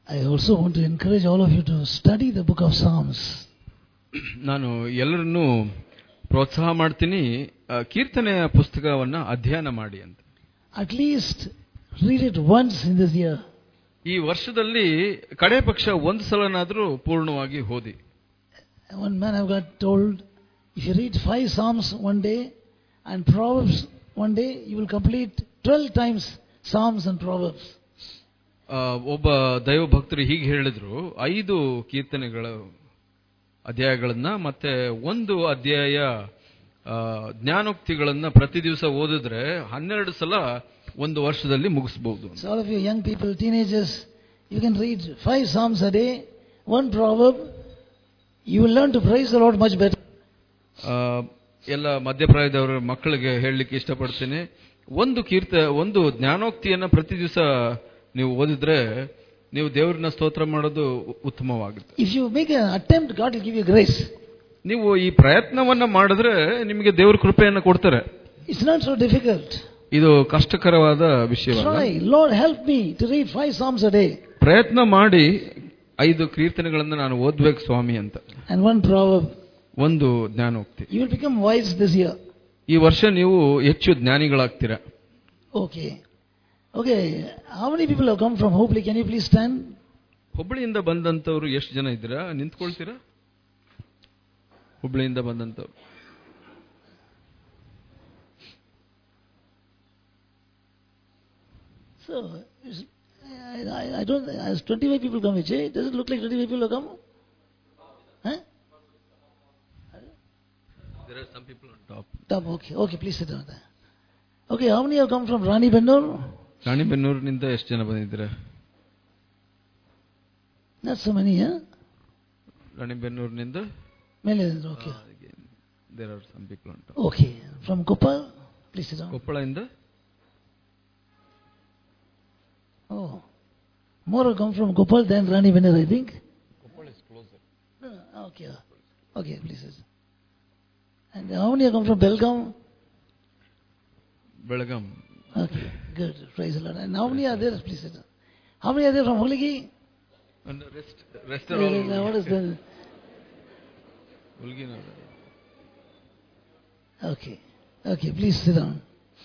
I also want to encourage all of you to study the book of Psalms. ನಾನು ಎಲ್ಲರನ್ನೂ ಪ್ರೋತ್ಸಾಹ ಮಾಡ್ತೀನಿ ಆ, ಕೀರ್ತನೆಯ ಪುಸ್ತಕವನ್ನ ಅಧ್ಯಯನ ಮಾಡಿ ಅಂತ At least read it once in this year. ಈ ವರ್ಷದಲ್ಲಿ ಕಡೆ ಪಕ್ಷ ಒಂದು ಸಲನಾದ್ರೂ ಪೂರ್ಣವಾಗಿ ಓದಿ One man I've got told, if you read five Psalms one day and Proverbs one day, you will complete 12 times Psalms and Proverbs. ಆ, ಒಬ್ಬ ದೈವ ಭಕ್ತರು ಹೀಗೆ ಹೇಳಿದ್ರು ಐದು ಕೀರ್ತನೆಗಳ ಅಧ್ಯಾಯಗಳನ್ನ ಮತ್ತೆ ಒಂದು ಅಧ್ಯಾಯ ಆ, ಜ್ಞಾನೋಕ್ತಿಗಳನ್ನ ಪ್ರತಿ ದಿವಸ ಓದಿದ್ರೆ ಹನ್ನೆರಡು ಸಲ ಒಂದು ವರ್ಷದಲ್ಲಿ ಮುಗಿಸಬಹುದು So all of you young people, teenagers, you can read five Psalms a day, one proverb. You will learn to praise the Lord much better. ಆ, ಎಲ್ಲ ಮಧ್ಯಪ್ರಾಯದವರ ಮಕ್ಕಳಿಗೆ ಹೇಳಲಿಕ್ಕೆ ಇಷ್ಟಪಡ್ತೀನಿ ಒಂದು ಕೀರ್ತ ಒಂದು ಜ್ಞಾನೋಕ್ತಿಯನ್ನ ಪ್ರತಿ ದಿವಸ ನೀವು ಓದಿದ್ರೆ ನೀವು ದೇವರನ್ನ ಸ್ತೋತ್ರ ಮಾಡೋದು ಉ- ಉತ್ತಮವಾಗುತ್ತೆ If you make an attempt, God will give you grace. ನೀವು ಈ ಪ್ರಯತ್ನವನ್ನ ಮಾಡಿದ್ರೆ ನಿಮಗೆ ದೇವ್ರ ಕೃಪೆಯನ್ನ ಕೊಡ್ತಾರೆ It's not so difficult. ಇದು ಕಷ್ಟಕರವಾದ ವಿಷಯವಲ್ಲ Try. Lord, help me to read five Psalms a day ಪ್ರಯತ್ನ ಮಾಡಿ ಐದು ಕೀರ್ತನೆಗಳನ್ನ ನಾನು ಓದ್ಬೇಕು ಸ್ವಾಮಿ ಅಂತ and one proverb. ಒಂದು ಜ್ಞಾನೋಕ್ತಿ You will become wise this year. ಈ ವರ್ಷ ನೀವು ಹೆಚ್ಚು ಜ್ಞಾನಿಗಳಾಗ್ತೀರಾ Okay. Okay. How many people have come from Hopely? Can you please stand? ಹುಬ್ಬಳ್ಳಿಯಿಂದ ಬಂದಂತವ್ರು ಎಷ್ಟು ಜನ ಇದ್ದೀರಾ ನಿಂತ್ಕೊಳ್ತೀರಾ ಹುಬ್ಬಳ್ಳಿಯಿಂದ ಬಂದಂತವ್ರು So, is- I, I, I don't. As 25 people come, Vijay, does it look like 25 people have come? Huh? There are some people on top. Top. Okay. Okay. Please sit down there. Okay. How many have come from Rani Bennur? ರಾಣಿಬೆನ್ನೂರಿನಿಂದ ಎಷ್ಟು ಜನ ಬಂದಿದ್ದೀರಾ Not so many, huh? ರಾಣಿಬೆನ್ನೂರಿನಿಂದ Many. Okay. There are some people on top Okay. From Gopal? Please sit down. ಕೊಪ್ಪಳದಿಂದ Oh. More have come from Gopal than Rani Bennur, I think. Koppal is closer No, no, Okay. Okay. Please sit. And how many have come from Belgaum? Belgaum Okay. Good. Praise the Lord. And how many are there? Please sit down. How many are there from Holigi? Rest rest What is the. Okay. Okay, please sit down.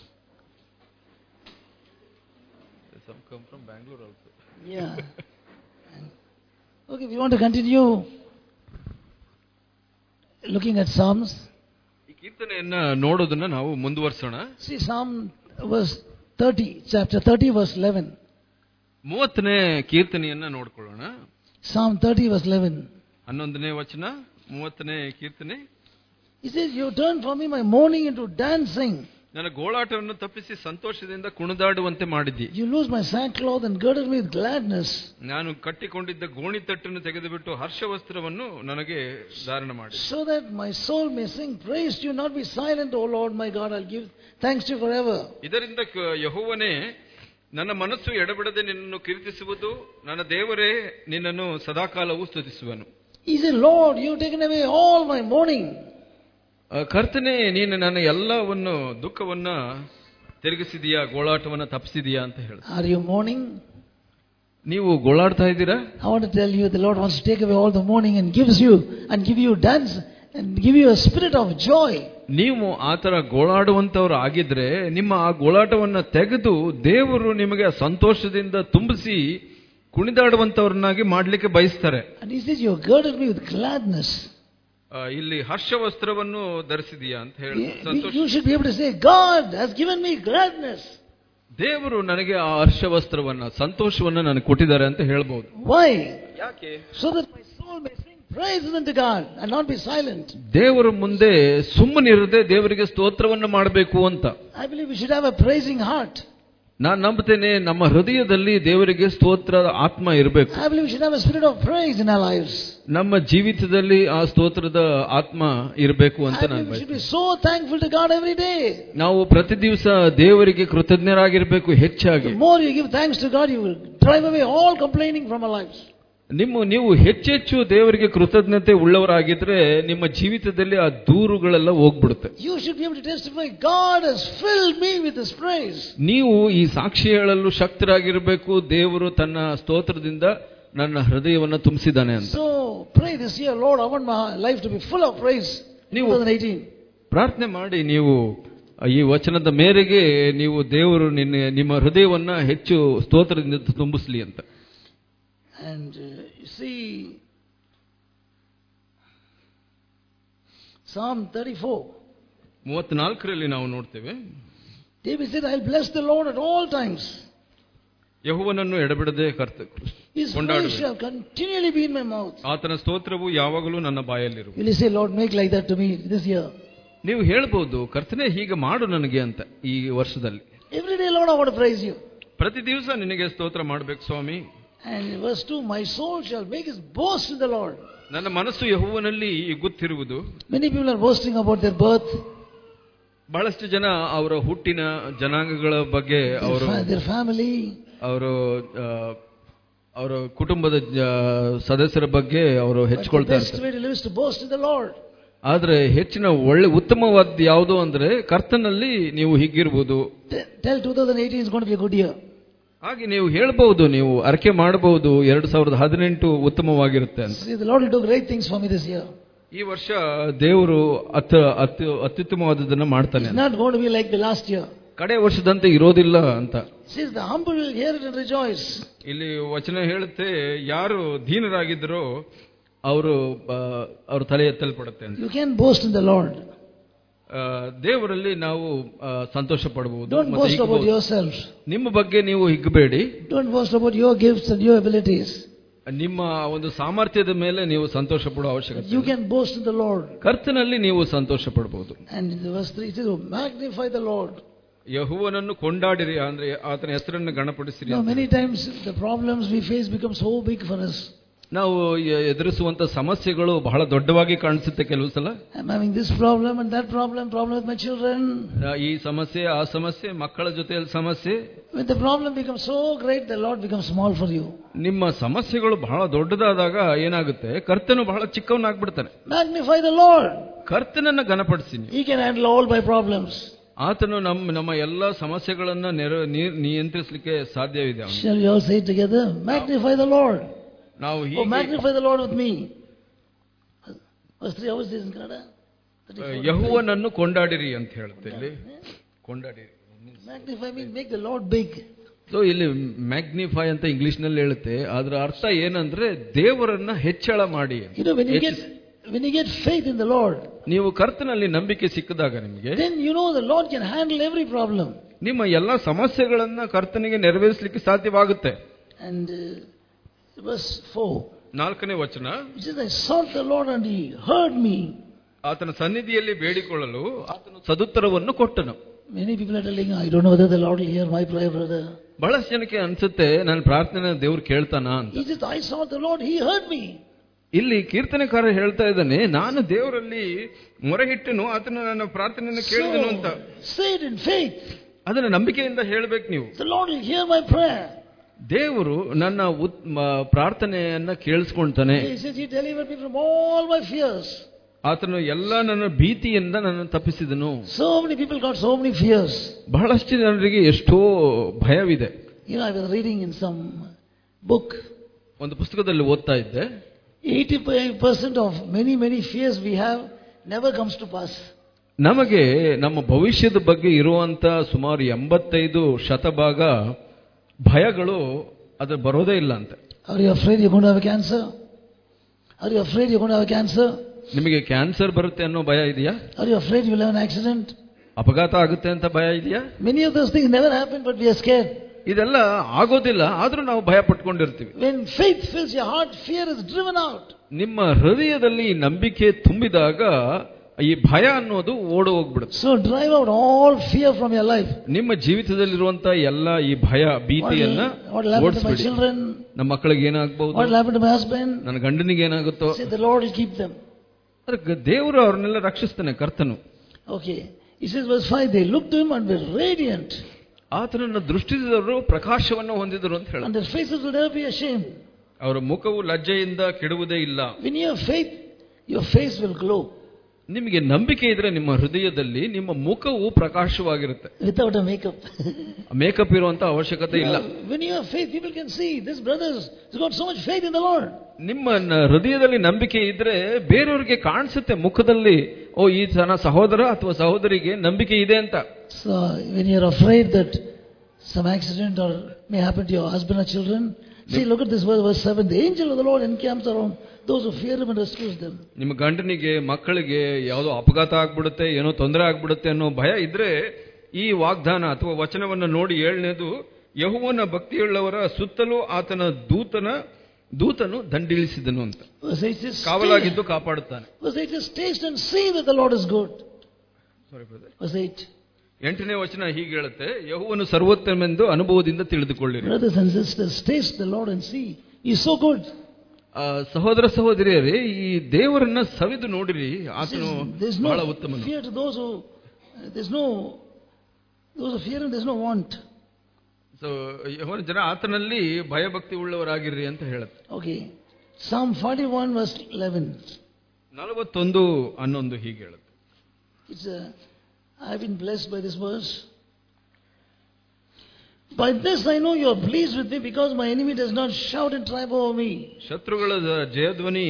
Some come from Bangalore also Yeah. okay, we want to continue looking at Psalms. ಈ ಕೀರ್ತನೆಯನ್ನ ನೋಡೋದನ್ನ ನಾವು ಮುಂದುವರ್ಸೋಣ See, Psalm verse 30, chapter 30, verse 11. ಮೂವತ್ತನೇ ಕೀರ್ತನೆಯನ್ನ ನೋಡ್ಕೊಳ್ಳೋಣ Psalm 30, verse 11. ಹನ್ನೊಂದನೇ ವಚನ ಮೂವತ್ತನೇ ಕೀರ್ತನೆ He says, You turn for me my mourning into dancing. ನನ್ನ ಗೋಳಾಟವನ್ನು ತಪ್ಪಿಸಿ ಸಂತೋಷದಿಂದ ಕುಣಿದಾಡುವಂತೆ ಮಾಡಿದ್ದಿ You lose my sackcloth and girded me with gladness. ನಾನು ಕಟ್ಟಿಕೊಂಡಿದ್ದ ಗೋಣಿತಟ್ಟನ್ನು ತೆಗೆದುಬಿಟ್ಟು ಹರ್ಷವಸ್ತ್ರವನ್ನು ನನಗೆ ಧಾರಣ ಮಾಡಿ So that my soul may sing praise to you, not be silent, O Lord my God, I'll give thanks to you forever. ಇದರಿಂದ ಕ- ಯೆಹೋವನೇ ನನ್ನ ಮನಸ್ಸು ಎಡಬಿಡದೆ ನಿನ್ನನ್ನು ಕೀರ್ತಿಸುವುದು ನನ್ನ ದೇವರೇ ನಿನ್ನನ್ನು ಸದಾಕಾಲವೂ ಸ್ತುತಿಸುವನು He said, Lord, you've taken away all my mourning. ಆ, ಕರ್ತನೇ ನೀನು ನನ್ನ ಎಲ್ಲವನ್ನು ದುಃಖವನ್ನ ತಿರುಗಿಸಿದೀಯಾ ಗೋಳಾಟವನ್ನ ತಪ್ಪಿಸಿದೀಯಾ ಅಂತ ಹೇಳ Are you mourning? ನೀವು ಗೋಳಾಡ್ತಾ ಇದ್ದೀರಾ I want to tell you, the Lord wants to take away all the mourning and gives you, and give you dance, and give you a spirit of joy. ನೀವು ಆತರ ಗೋಳಾಡುವಂತವ್ರು ಆಗಿದ್ರೆ ನಿಮ್ಮ ಆ ಗೋಳಾಟವನ್ನ ತೆಗೆದು ದೇವರು ನಿಮಗೆ ಸಂತೋಷದಿಂದ ತುಂಬಿಸಿ ಕುಣಿದಾಡುವಂತವ್ರನ್ನಾಗಿ ಮಾಡ್ಲಿಕ್ಕೆ ಬಯಸ್ತಾರೆ And he says, You have girded me with gladness. ಆ, ಇಲ್ಲಿ ಹರ್ಷವಸ್ತ್ರವನ್ನು ಧರಿಸಿದೀಯಾ ಅಂತ ಹೇಳಿ You Santhosh you should be able to say, God has given me gladness. ದೇವರು ನನಗೆ ಆ ಹರ್ಷವಸ್ತ್ರವನ್ನ ಸಂತೋಷವನ್ನ ನನಗೆ ಕೊಟ್ಟಿದ್ದಾರೆ ಅಂತ ಹೇಳ್ಬಹುದು Why? ಯಾಕೆ So that my soul may sing praises unto God and not be silent. ದೇವರ ಮುಂದೆ ಸುಮ್ಮನಿರದೆ ದೇವರಿಗೆ ಸ್ತೋತ್ರವನ್ನ ಮಾಡಬೇಕು ಅಂತ I believe we should have a praising heart. ನಾನು ನಂಬುತ್ತೇನೆ ನಮ್ಮ ಹೃದಯದಲ್ಲಿ ದೇವರಿಗೆ ಸ್ತೋತ್ರದ ಆತ್ಮ ಇರಬೇಕು I believe we should have a spirit of praise in our lives. ನಮ್ಮ ಜೀವಿತದಲ್ಲಿ ಆ ಸ್ತೋತ್ರದ ಆತ್ಮ ಇರಬೇಕು ಅಂತ I ನಾನು believe we should ಬಯಸ್ತೇನೆ be so thankful to God every day. ನಾವು ಪ್ರತಿ ದಿವಸ ದೇವರಿಗೆ ಕೃತಜ್ಞರಾಗಿರ್ಬೇಕು ಹೆಚ್ಚಾಗಿ The more you give thanks to God, you will drive away all complaining from our lives. ನಿಮ್ಮ ನೀವು ಹೆಚ್ಚೆಚ್ಚು ದೇವರಿಗೆ ಕೃತಜ್ಞತೆ ಉಳ್ಳವರಾಗಿದ್ರೆ ನಿಮ್ಮ ಜೀವಿತದಲ್ಲಿ ಆ ದೂರುಗಳೆಲ್ಲ ಹೋಗ್ಬಿಡುತ್ತೆ You should be able to testify, God has filled me with His praise. ನೀವು ಈ ಸಾಕ್ಷಿ ಹೇಳಲು ಶಕ್ತರಾಗಿರಬೇಕು ದೇವರು ತನ್ನ ಸ್ತೋತ್ರದಿಂದ ನನ್ನ ಹೃದಯವನ್ನು ತುಂಬಿಸಿದ್ದಾನೆ ಅಂತ So pray this year, Lord, I want my life to be full of praise. ನೀವು- 2018. ಪ್ರಾರ್ಥನೆ ಮಾಡಿ ನೀವು ಈ ವಚನದ ಮೇರೆಗೆ ನೀವು ದೇವರು ನಿನ್ನ ನಿಮ್ಮ ಹೃದಯವನ್ನ ಹೆಚ್ಚು ಸ್ತೋತ್ರದಿಂದ ತುಂಬಿಸ್ಲಿ ಅಂತ And uh, you see, Psalm 34. ಮೂವತ್ನಾಲ್ಕರಲ್ಲಿ ನಾವು ನೋಡ್ತೇವೆ David said, I'll bless the Lord at all times. ಯಹುವನನ್ನು ಎಡಬಿಡದೆ ಕರ್ತ His praise ಕೊಂಡಾಡುವೆ shall continually be in my mouth. ಆತನ ಸ್ತೋತ್ರವು ಯಾವಾಗಲೂ ನನ್ನ ಬಾಯಲ್ಲಿರು Will you say, Lord, make like that to me this year? ನೀವು ಹೇಳ್ಬೋದು ಕರ್ತನೆ ಹೀಗೆ ಮಾಡು ನನಗೆ ಅಂತ ಈ ವರ್ಷದಲ್ಲಿ Every day, Lord, I want to praise you. ಪ್ರತಿ ದಿವಸ ನಿನಗೆ ಸ್ತೋತ್ರ ಮಾಡ್ಬೇಕು ಸ್ವಾಮಿ And in verse 2, my soul shall make his boast in the Lord. ನನ್ನ ಮನಸ್ಸು ಯಹುವನಲ್ಲಿ ಗೊತ್ತಿರುವುದು Many people are boasting about their birth, ಬಹಳಷ್ಟು ಜನ ಅವರ ಹುಟ್ಟಿನ ಜನಾಂಗಗಳ ಬಗ್ಗೆ their, ಅವರು fa- their family, ಅವರು ಆ, ಅವರ ಕುಟುಂಬದ ಜ- ಸದಸ್ಯರ ಬಗ್ಗೆ ಅವರು but the ಹೆಚ್ಕೊಳ್ತಾ best ಇರ್ತಾರೆ way to live is to boast in the Lord. ಆದ್ರೆ ಹೆಚ್ಚಿನ ಒಳ್ಳೆ ಉತ್ತಮವಾದ ಯಾವುದು ಅಂದ್ರೆ ಕರ್ತನಲ್ಲಿ ನೀವು ಹೀಗಿರ್ಬೋದು T- Tell 2018 is going to be a good year. ಹಾಗೆ ನೀವು ಹೇಳ್ಬಹುದು ನೀವು ಅರಕೆ ಮಾಡಬಹುದು ಎರಡ್ ಸಾವಿರದ ಹದಿನೆಂಟು ಉತ್ತಮವಾಗಿರುತ್ತೆ ಅಂತ See, the Lord will do great things for me this year. ಈ ವರ್ಷ ದೇವರು ಅತ್ತ ಅತ್ಯು ಅತ್ಯುತ್ತಮವಾದದನ್ನ ಮಾಡ್ತಾನೆ It's ಅಂತ. not going to be like the last year. ಕಡೆ ವರ್ಷದಂತೆ ಇರೋದಿಲ್ಲ ಅಂತ Says the humble will hear it and rejoice. ಇಲ್ಲಿ ವಚನ ಹೇಳುತ್ತೆ ಯಾರು ದೀನರಾಗಿದ್ದರೋ ಅವರು ಆ, ಅವ್ರ ತಲೆ ಎತ್ತಲ್ಪಡುತ್ತೆ ಅಂತ You can boast in the Lord. ಆ, ದೇವರಲ್ಲಿ ನಾವು ಆ, ಸಂತೋಷ ಪಡಬಹುದು Don't ಮತ್ತೆ boast about ಹಿಗ್ಗಬಹುದು. yourself. ನಿಮ್ಮ ಬಗ್ಗೆ ನೀವು ಹಿಗ್ಗಬೇಡಿ Don't boast about your gifts and your abilities. ನಿಮ್ಮ ಒಂದು ಸಾಮರ್ಥ್ಯದ ಮೇಲೆ ನೀವು ಸಂತೋಷ ಪಡೋ ಅವಶ್ಯಕತೆ You ಇಲ್ಲ. can boast in the Lord. ಕರ್ತನಲ್ಲಿ ನೀವು ಸಂತೋಷ ಪಡಬಹುದು And in the verse 3 it says, "Oh, Magnify the Lord. ಯಹುವನನ್ನು ಕೊಂಡಾಡಿರಿ ಅಂದ್ರೆ ಆತನ ಹೆಸರನ್ನು ಗಣಪಡಿಸಿರಿ Now, ಅಂತ. many times the problems we face become so big for us. ನಾವು ಎ- ಎದುರಿಸುವಂತ ಸಮಸ್ಯೆಗಳು ಬಹಳ ದೊಡ್ಡವಾಗಿ ಕಾಣಿಸುತ್ತೆ ಕೆಲವು ಸಲ I'm having this problem and that problem, problem with my children. ಆ, ಈ ಸಮಸ್ಯೆ ಆ ಸಮಸ್ಯೆ ಮಕ್ಕಳ ಜೊತೆಯಲ್ಲಿ ಸಮಸ್ಯೆ When the problem becomes so great, the Lord becomes small for you. ನಿಮ್ಮ ಸಮಸ್ಯೆಗಳು ಬಹಳ ದೊಡ್ಡದಾದಾಗ ಏನಾಗುತ್ತೆ ಕರ್ತನು ಬಹಳ ಚಿಕ್ಕವನಾಗ್ಬಿಡ್ತಾನೆ Magnify the Lord. ಕರ್ತನನ್ನ ಘನಪಡಿಸಿ ನೀವು. He can handle all my problems. ಆತನು ನಮ್ಮ ನಮ್ಮ ಎಲ್ಲ ಸಮಸ್ಯೆಗಳನ್ನ ನೆರ ನೀ- ನಿಯಂತ್ರಿಸಲಿಕ್ಕೆ ಸಾಧ್ಯವಿದೆ ಅವನಿಗೆ. Shall we all say it together? Magnify the Lord. ನಾವು Oh, ಹೀಗೆ magnify the Lord with me. Verse 3, how is this in Kannada? ಆ, ಯಹುವನನ್ನು ಕೊಂಡಾಡಿರಿ ಅಂತ ಹೇಳುತ್ತೆ ಇಲ್ಲಿ ಕೊಂಡಾಡಿರಿ Magnify means make the Lord big. So ಇಲ್ಲಿ ಮ್ಯಾಗ್ನಿಫೈ ಅಂತ ಇಂಗ್ಲಿಷ್ ನಲ್ಲಿ ಹೇಳುತ್ತೆ ಅದರ ಅರ್ಥ ಏನಂದ್ರೆ ದೇವರನ್ನ ಹೆಚ್ಚಳ ಮಾಡಿ ಅಂತ. You know, when you get when you get faith in the Lord, ನೀವು ಕರ್ತನಲ್ಲಿ ನಂಬಿಕೆ ಸಿಕ್ಕಿದಾಗ ನಿಮಗೆ then you know the Lord can handle every problem. ನಿಮ್ಮ ಎಲ್ಲ ಸಮಸ್ಯೆಗಳನ್ನ ಕರ್ತನಿಗೆ ನೆರವೇರಿಸಲಿಕ್ಕೆ ಸಾಧ್ಯವಾಗುತ್ತೆ And uh, verse 4, ನಾಲ್ಕನೇ ವಚನ it says, I sought the Lord and he heard me. ಆತನ ಸನ್ನಿಧಿಯಲ್ಲಿ ಬೇಡಿಕೊಳ್ಳಲು ಆತನು ಸದುತ್ತರವನ್ನು ಕೊಟ್ಟನು Many people are telling, I don't know whether the Lord will hear my prayer, brother. ಬಹಳಷ್ಟು ಜನಕ್ಕೆ ಅನ್ಸುತ್ತೆ ನನ್ನ ಪ್ರಾರ್ಥನೆ ದೇವ್ರು ಕೇಳ್ತಾನ ಅಂತ He says, I sought the Lord, he heard me. ಇಲ್ಲಿ ಕೀರ್ತನೆಕಾರ ಹೇಳ್ತಾ ಇದ್ದಾನೆ ನಾನು ದೇವರಲ್ಲಿ ಮೊರೆಹಿಟ್ಟನು ಆತನ ನನ್ನ ಪ್ರಾರ್ಥನೆಯನ್ನು ಕೇಳಿದನು ಅಂತ So, say it in faith. ಅದನ್ನ ನಂಬಿಕೆಯಿಂದ ಹೇಳ್ಬೇಕು ನೀವು The Lord will hear my prayer. ದೇವರು ನನ್ನ ಉತ್- ಮ- ಪ್ರಾರ್ಥನೆಯನ್ನ ಕೇಳಿಸ್ಕೊಳ್ತಾನೆ He says, He delivered me from all my fears. ಆತನು ಎಲ್ಲ ನನ್ನ ಭೀತಿಯಿಂದ ನನ್ನ ತಪ್ಪಿಸಿದನು So many people got so many fears. ಬಹಳಷ್ಟು ಜನರಿಗೆ ಎಷ್ಟೋ ಭಯವಿದೆ You know, I was reading in some book, ಒಂದು ಪುಸ್ತಕದಲ್ಲಿ ಓದ್ತಾ ಇದ್ದೆ 85% of many, many fears we have never comes to pass. ನಮಗೆ ನಮ್ಮ ಭವಿಷ್ಯದ ಬಗ್ಗೆ ಇರುವಂತ ಸುಮಾರು ಎಂಬತ್ತೈದು ಶತಭಾಗ ಭಯಗಳು ಅದು ಬರೋದೇ ಇಲ್ಲ ಅಂತೆ Are you afraid you're going to have a cancer? Are you afraid you're going to have a cancer? ನಿಮಗೆ ಕ್ಯಾನ್ಸರ್ ಬರುತ್ತೆ ಅನ್ನೋ ಭಯ ಇದೆಯಾ Are you afraid you'll have an accident? ಅಪಘಾತ ಆಗುತ್ತೆ ಅಂತ ಭಯ ಇದೆಯಾ Many of those things never happen, but we are scared. ಇದೆಲ್ಲ ಆಗೋದಿಲ್ಲ ಆದ್ರೂ ನಾವು ಭಯ ಪಟ್ಕೊಂಡಿರ್ತೀವಿ When faith fills your heart, fear is driven out. ನಿಮ್ಮ ಹೃದಯದಲ್ಲಿ ಈ ನಂಬಿಕೆ ತುಂಬಿದಾಗ ಈ ಭಯ ಅನ್ನೋದು ಓಡಿ ಹೋಗ್ಬಿಡುತ್ತೆ So drive out all fear from your life. ನಿಮ್ಮ ಜೀವಿತದಲ್ಲಿರುವಂತ ಎಲ್ಲ ಈ ಭಯ What will, ಭೀತಿಯನ್ನ what will happen to my ಓಡಿಸ್ಬಿಡಿ children? ನಮ್ಮ ಮಕ್ಕಳಿಗೆ ಏನಾಗಬಹುದು What will happen to my husband? ನನ್ನ ಗಂಡನಿಗೆ ಏನಾಗುತ್ತೋ Say the Lord will keep them. ಅದಕ್ಕೆ ದೇವರು ಅವ್ರನ್ನೆಲ್ಲ ರಕ್ಷಿಸ್ತಾನೆ ಕರ್ತನು Okay. He says, verse 5 they looked to him and were radiant, ಆತನನ್ನು ದೃಷ್ಟಿಸಿದವರು ಪ್ರಕಾಶವನ್ನು ಹೊಂದಿದರು ಅಂತ ಹೇಳ and their faces will never be ashamed. ಅವರ ಮುಖವು ಲಜ್ಜೆಯಿಂದ ಕೆಡುವುದೇ ಇಲ್ಲ When you have faith, your face will glow. ನಿಮಗೆ ನಂಬಿಕೆ ಇದ್ರೆ ನಿಮ್ಮ ಹೃದಯದಲ್ಲಿ ನಿಮ್ಮ ಮುಖವು ಪ್ರಕಾಶವಾಗಿರುತ್ತೆ without a makeup. ಮೇಕಪ್ ಇರುವಂತ ಅವಶ್ಯಕತೆ ಇಲ್ಲ when you have faith, people can see this brother has got so much faith in the Lord. ನಿಮ್ಮ ನ- ಹೃದಯದಲ್ಲಿ ನಂಬಿಕೆ ಇದ್ರೆ ಬೇರೆಯವರಿಗೆ ಕಾಣಿಸುತ್ತೆ ಮುಖದಲ್ಲಿ ಓ ಈ ಜನ ಸಹೋದರ ಅಥವಾ ಸಹೋದರಿಗೆ ನಂಬಿಕೆ ಇದೆ ಅಂತ So when you're afraid that some accident or may happen to your husband or children, see, look at this verse, verse 7. The angel of the Lord encamps around those who fear him and rescues them. ನಿಮ್ಮ ಗಂಡನಿಗೆ ಮಕ್ಕಳಿಗೆ ಯಾವುದೋ ಅಪಘಾತ ಆಗ್ಬಿಡುತ್ತೆ ಏನೋ ತೊಂದರೆ ಆಗ್ಬಿಡುತ್ತೆ ಅನ್ನೋ ಭಯ ಇದ್ರೆ ಈ ವಾಗ್ದಾನ ಅಥವಾ ವಚನವನ್ನು ನೋಡಿ ಏಳನೇದು ಯಹುವನ ಭಕ್ತಿಯುಳ್ಳವರ ಸುತ್ತಲೂ ಆತನ ದೂತನ ದೂತನು ದಂಡಿಳಿಸಿದನು ಅಂತ Verse 8 says, ಕಾವಲಾಗಿದ್ದು ಕಾಪಾಡುತ್ತಾನೆ Verse 8 says, taste and see that the Lord is good. Verse 8. ಎಂಟನೇ ವಚನ ಹೀಗೆ ಹೇಳುತ್ತೆ ಯಹುವನು ಸರ್ವೋತ್ತಮೆಂದು ಅನುಭವದಿಂದ ತಿಳಿದುಕೊಳ್ಳಿರಿ Brothers and sisters, taste the Lord and see. He's so good. ಆ, ಸಹೋದರ ಸಹೋದರಿಯರೇ ಈ ದೇವರನ್ನ ಸವಿದು ನೋಡಿರಿ ಆತನು There's ಬಹಳ no ಉತ್ತಮನು fear to those who, there's no, those who fear him, there's no want. So ಯೆಹೋವನ ಜನ ಆತನಲ್ಲಿ ಭಯಭಕ್ತಿ ಉಳ್ಳವರಾಗಿರ್ರಿ ಅಂತ ಹೇಳುತ್ತೆ Okay. Psalm 41 verse 11. ನಲವತ್ತೊಂದು ಹನ್ನೊಂದು ಹೀಗೆ ಹೇಳುತ್ತೆ It's a, I've been blessed by this verse. By this I know you are pleased with me because my enemy does not shout and triumph over me. ಶತ್ರುಗಳ ಜಯಧ್ವನಿ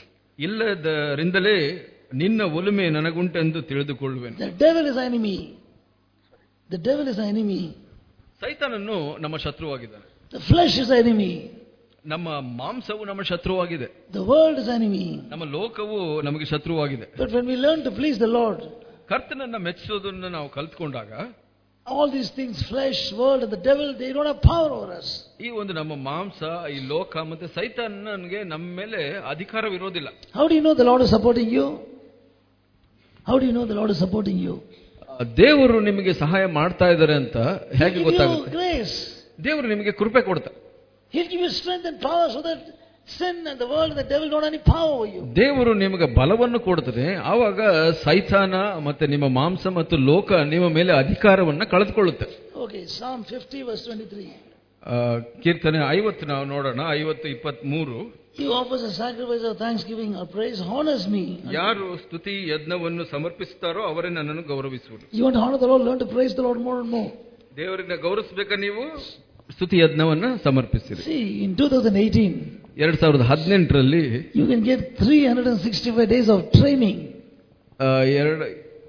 ಇಲ್ಲದರಿಂದಲೇ ನಿನ್ನ ಒಲುಮೆ ನನಗುಂಟೆಂದು ತಿಳಿದುಕೊಳ್ಳುವೆನು The devil is enemy. The devil is enemy. ಸೈತಾನನ್ನು ನಮ್ಮ ಶತ್ರುವಾಗಿದ್ದಾನೆ The flesh is enemy. ನಮ್ಮ ಮಾಂಸವು ನಮ್ಮ ಶತ್ರುವಾಗಿದೆ The world is enemy. ನಮ್ಮ ಲೋಕವು ನಮಗೆ ಶತ್ರುವಾಗಿದೆ But when we learn to please the Lord, ಕರ್ತನನ್ನ ಮೆಚ್ಚಿಸೋದನ್ನ ನಾವು ಕಲ್ತ್ಕೊಂಡಾಗ all these things, flesh, world, and the devil, they don't have power over us. ಈ ಒಂದು ನಮ್ಮ ಮಾಂಸ ಈ ಲೋಕ ಮತ್ತೆ ಸೈತಾನನ್ಗೆ ನಮ್ಮ ಮೇಲೆ ಅಧಿಕಾರವಿರೋದಿಲ್ಲ How do you know the Lord is supporting you? How do you know the Lord is supporting you? ಆ, ದೇವರು ನಿಮಗೆ ಸಹಾಯ ಮಾಡ್ತಾ ಇದ್ದಾರೆ ಅಂತ ಹೇಗೆ He'll give you ಗೊತ್ತಾಗುತ್ತೆ grace. ದೇವರು ನಿಮಗೆ ಕೃಪೆ ಕೊಡ್ತಾರೆ He'll give you strength and power so that sin and the world and the devil don't have any power over you. ದೇವರು ನಿಮಗೆ ಬಲವನ್ನು ಕೊಡ್ತಾರೆ ಆವಾಗ ಸೈತಾನ ಮತ್ತೆ ನಿಮ್ಮ ಮಾಂಸ ಮತ್ತು ಲೋಕ ನಿಮ್ಮ ಮೇಲೆ ಅಧಿಕಾರವನ್ನ ಕಳೆದುಕೊಳ್ಳುತ್ತೆ Okay, Psalm 50 verse 23. ಆ, ಕೀರ್ತನೆ ಐವತ್ತು ನಾವು ನೋಡೋಣ ಐವತ್ತು ಇಪ್ಪತ್ತ್ ಮೂರು He offers a sacrifice of thanksgiving or praise, honors me. ಯಾರು ಸ್ತುತಿ ಯಜ್ಞವನ್ನು ಸಮರ್ಪಿಸುತ್ತಾರೋ ಅವರೇ ನನ್ನನ್ನು ಗೌರವಿಸುವರು You want to honor the Lord, learn to praise the Lord more and more. ದೇವರನ್ನ ಗೌರವಿಸಬೇಕಾ ನೀವು ಸ್ತುತಿ ಯಜ್ಞವನ್ನ ಸಮರ್ಪಿಸಿರಿ See, in 2018, ಎರಡ್ ಸಾವಿರದ ಹದಿನೆಂಟರಲ್ಲಿ you can get 365 days of training. ಎರಡು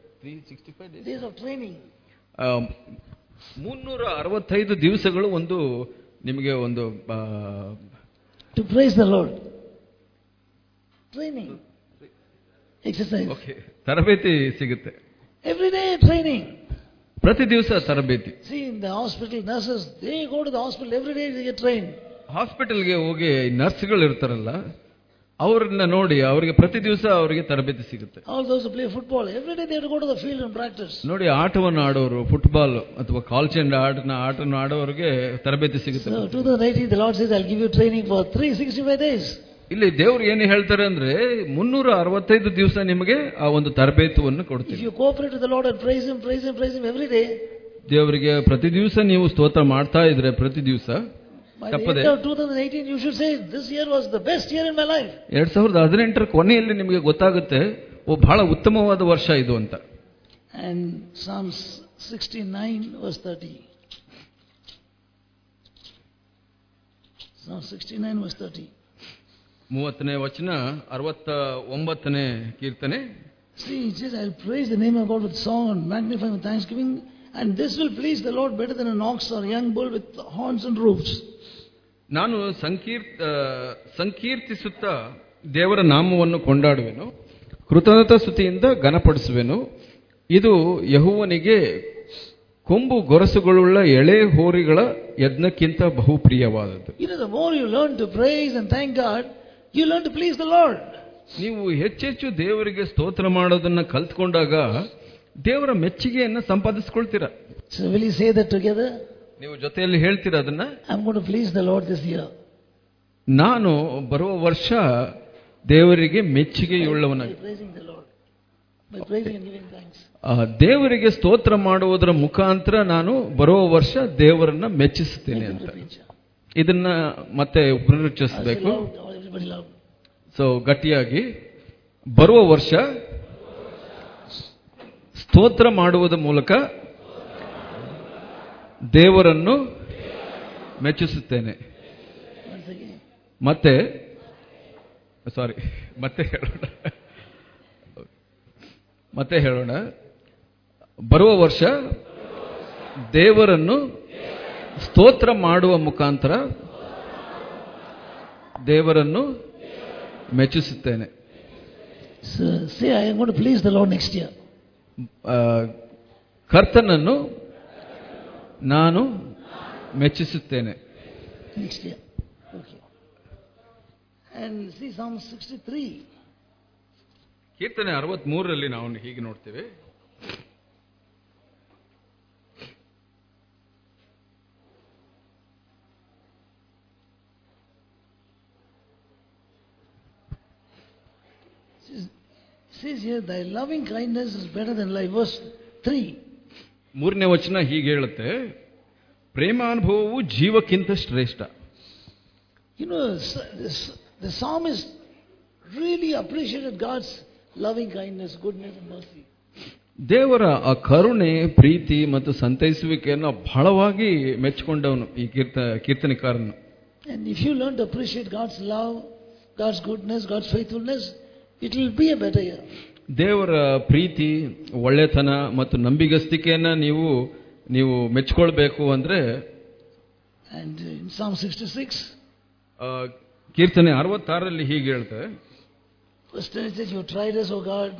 Days of training. ಮುನ್ನೂರ ಅರವತ್ತೈದು ದಿವಸಗಳು ಒಂದು ನಿಮಗೆ ಒಂದು ಆ, To praise the Lord. Training. Exercise. Okay ತರಬೇತಿ ಸಿಗುತ್ತೆ Every day training. ಪ್ರತಿ ದಿವಸ ತರಬೇತಿ See, in the hospital, nurses, they go to the hospital every day they get trained. ಹಾಸ್ಪಿಟಲ್ಗೆ ಹೋಗಿ ನರ್ಸ್ಗಳು ಇರ್ತಾರಲ್ಲ ಅವ್ರನ್ನ ನೋಡಿ ಅವರಿಗೆ ಪ್ರತಿ ದಿವಸ ಅವರಿಗೆ ತರಬೇತಿ ಸಿಗುತ್ತೆ All those who play football, every day they have to go to the field and practice. ನೋಡಿ ಆಟವನ್ನು ಆಡೋರು ಫುಟ್ಬಾಲ್ ಅಥವಾ ಕಾಲ್ ಚೆಂಡ ಆಟನ ಆಟನ ಆಡೋರಿಗೆ ತರಬೇತಿ ಸಿಗುತ್ತೆ So, 2018, the Lord says, I'll give you training for 365 days. ಇಲ್ಲಿ ದೇವ್ರು ಏನು ಹೇಳ್ತಾರೆ ಅಂದ್ರೆ ಮುನ್ನೂರ ಅರವತ್ತೈದು ದಿವಸ ನಿಮಗೆ ಆ ಒಂದು ತರಬೇತಿಯನ್ನು If ಕೊಡ್ತೀವಿ you cooperate with the Lord and praise Him, praise Him, praise Him every day, ದೇವರಿಗೆ ಪ್ರತಿ ದಿವಸ ನೀವು ಸ್ತೋತ್ರ ಮಾಡ್ತಾ ಇದ್ರೆ ಪ್ರತಿ ದಿವಸ by the ತಪ್ಪದೆ end of 2018, you should say, This year was the best year in my life. ಎರಡ್ ಸಾವಿರದ ಹದಿನೆಂಟರ ಕೊನೆಯಲ್ಲಿ ನಿಮಗೆ ಗೊತ್ತಾಗುತ್ತೆ ಓ ಬಹಳ ಉತ್ತಮವಾದ ವರ್ಷ ಇದು ಅಂತ And Psalms 69, verse 30. Psalm 69, verse 30. ಮೂವತ್ತನೇ ವಚನ ಅರವತ್ತ ಒಂಬತ್ತನೇ ಕೀರ್ತನೆ See, it says, I'll praise the name of God with song and magnify him with thanksgiving, and this will please the Lord better than an ox or a young bull with horns and roofs. ನಾನು ಸಂಕೀರ್ತ ಸಂಕೀರ್ತಿಸುತ್ತಾ ದೇವರ ನಾಮವನ್ನು ಕೊಂಡಾಡುವೆನು ಕೃತಜ್ಞತಾ ಸ್ತುತಿಯಿಂದ ಘನಪಡಿಸುವೆನು ಇದು ಯಹುವನಿಗೆ ಕೊಂಬು ಗೊರಸುಗಳುಳ್ಳ ಎಳೆ ಹೋರಿಗಳ ಯಜ್ಞಕ್ಕಿಂತ ಬಹುಪ್ರಿಯವಾದದ್ದು You know, the more you learn to praise and thank God, you learn to please the Lord. ನೀವು ಹೆಚ್ಚೆಚ್ಚು ದೇವರಿಗೆ ಸ್ತೋತ್ರ ಮಾಡೋದನ್ನ ಕಲ್ತ್ಕೊಂಡಾಗ ದೇವರ ಮೆಚ್ಚುಗೆಯನ್ನ ಸಂಪಾದಿಸ್ಕೊಳ್ತೀರಾ So, will you say that together? ನೀವು ಜೊತೆಯಲ್ಲಿ ಹೇಳ್ತೀರಾ ಅದನ್ನ I'm going to please the Lord this year. ನಾನು ಬರುವ ವರ್ಷ ದೇವರಿಗೆ ಮೆಚ್ಚುಗೆಯುಳ್ಳವನಾಗಿ By praising the Lord. By praising and giving thanks. ಆ, ದೇವರಿಗೆ ಸ್ತೋತ್ರ ಮಾಡುವುದರ ಮುಖಾಂತರ ನಾನು ಬರುವ ವರ್ಷ ದೇವರನ್ನ ಮೆಚ್ಚಿಸುತ್ತೇನೆ Make it ಅಂತ repeat. ಇದನ್ನ ಮತ್ತೆ I'll say ಪುನರುಚ್ಚರಿಸಬೇಕು loud, everybody loud. ಸೊ ಗಟ್ಟಿಯಾಗಿ ಬರುವ ವರ್ಷ ಸ್ತೋತ್ರ ಮಾಡುವುದ ಮೂಲಕ ದೇವರನ್ನು ಮೆಚ್ಚಿಸುತ್ತೇನೆ Once again. ಮತ್ತೆ ಸಾರಿ ಮತ್ತೆ ಹೇಳೋಣ ಮತ್ತೆ ಹೇಳೋಣ ಬರುವ ವರ್ಷ ದೇವರನ್ನು ಸ್ತೋತ್ರ ಮಾಡುವ ಮುಖಾಂತರ ದೇವರನ್ನು ಮೆಚ್ಚಿಸುತ್ತೇನೆ So say, I am going to please the Lord next year. ಆ, ಕರ್ತನನ್ನು ನಾನು ಮೆಚ್ಚಿಸುತ್ತೇನೆ Next year. Okay. And see Psalm 63. ಕೀರ್ತನೆ ಅರವತ್ಮೂರರಲ್ಲಿ ನಾವು ಹೀಗೆ ನೋಡ್ತೇವೆ Says- says here, Thy loving kindness is better than life. Verse 3. ಮೂರನೇ ವಚನ ಹೀಗೆ ಹೇಳುತ್ತೆ ಪ್ರೇಮಾನುಭವವು ಜೀವಕ್ಕಿಂತ ಶ್ರೇಷ್ಠ You know, s- this, the psalmist really appreciated God's loving kindness, goodness, and mercy. ದೇವರ ಆ ಕರುಣೆ ಪ್ರೀತಿ ಮತ್ತು ಸಂತೈಸುವಿಕೆಯನ್ನು ಬಹಳವಾಗಿ ಮೆಚ್ಚಿಕೊಂಡವನು ಈ ಕೀರ್ತ ಕೀರ್ತನೆಕಾರನು And if you learn to appreciate God's love, God's goodness, God's faithfulness, it will be a better year. ದೇವರ ಪ್ರೀತಿ ಒಳ್ಳೆತನ ಮತ್ತು ನಂಬಿಗಸ್ತಿಕೆಯನ್ನ ನೀವು ನೀವು ಮೆಚ್ಕೊಳ್ಬೇಕು ಅಂದ್ರೆ And in Psalm 66, ಆ, ಕೀರ್ತನೆ ಅರವತ್ತಾರರಲ್ಲಿ ಹೀಗೆ ಹೇಳ್ತಾರೆ verse 10 it says, You tried us, O God.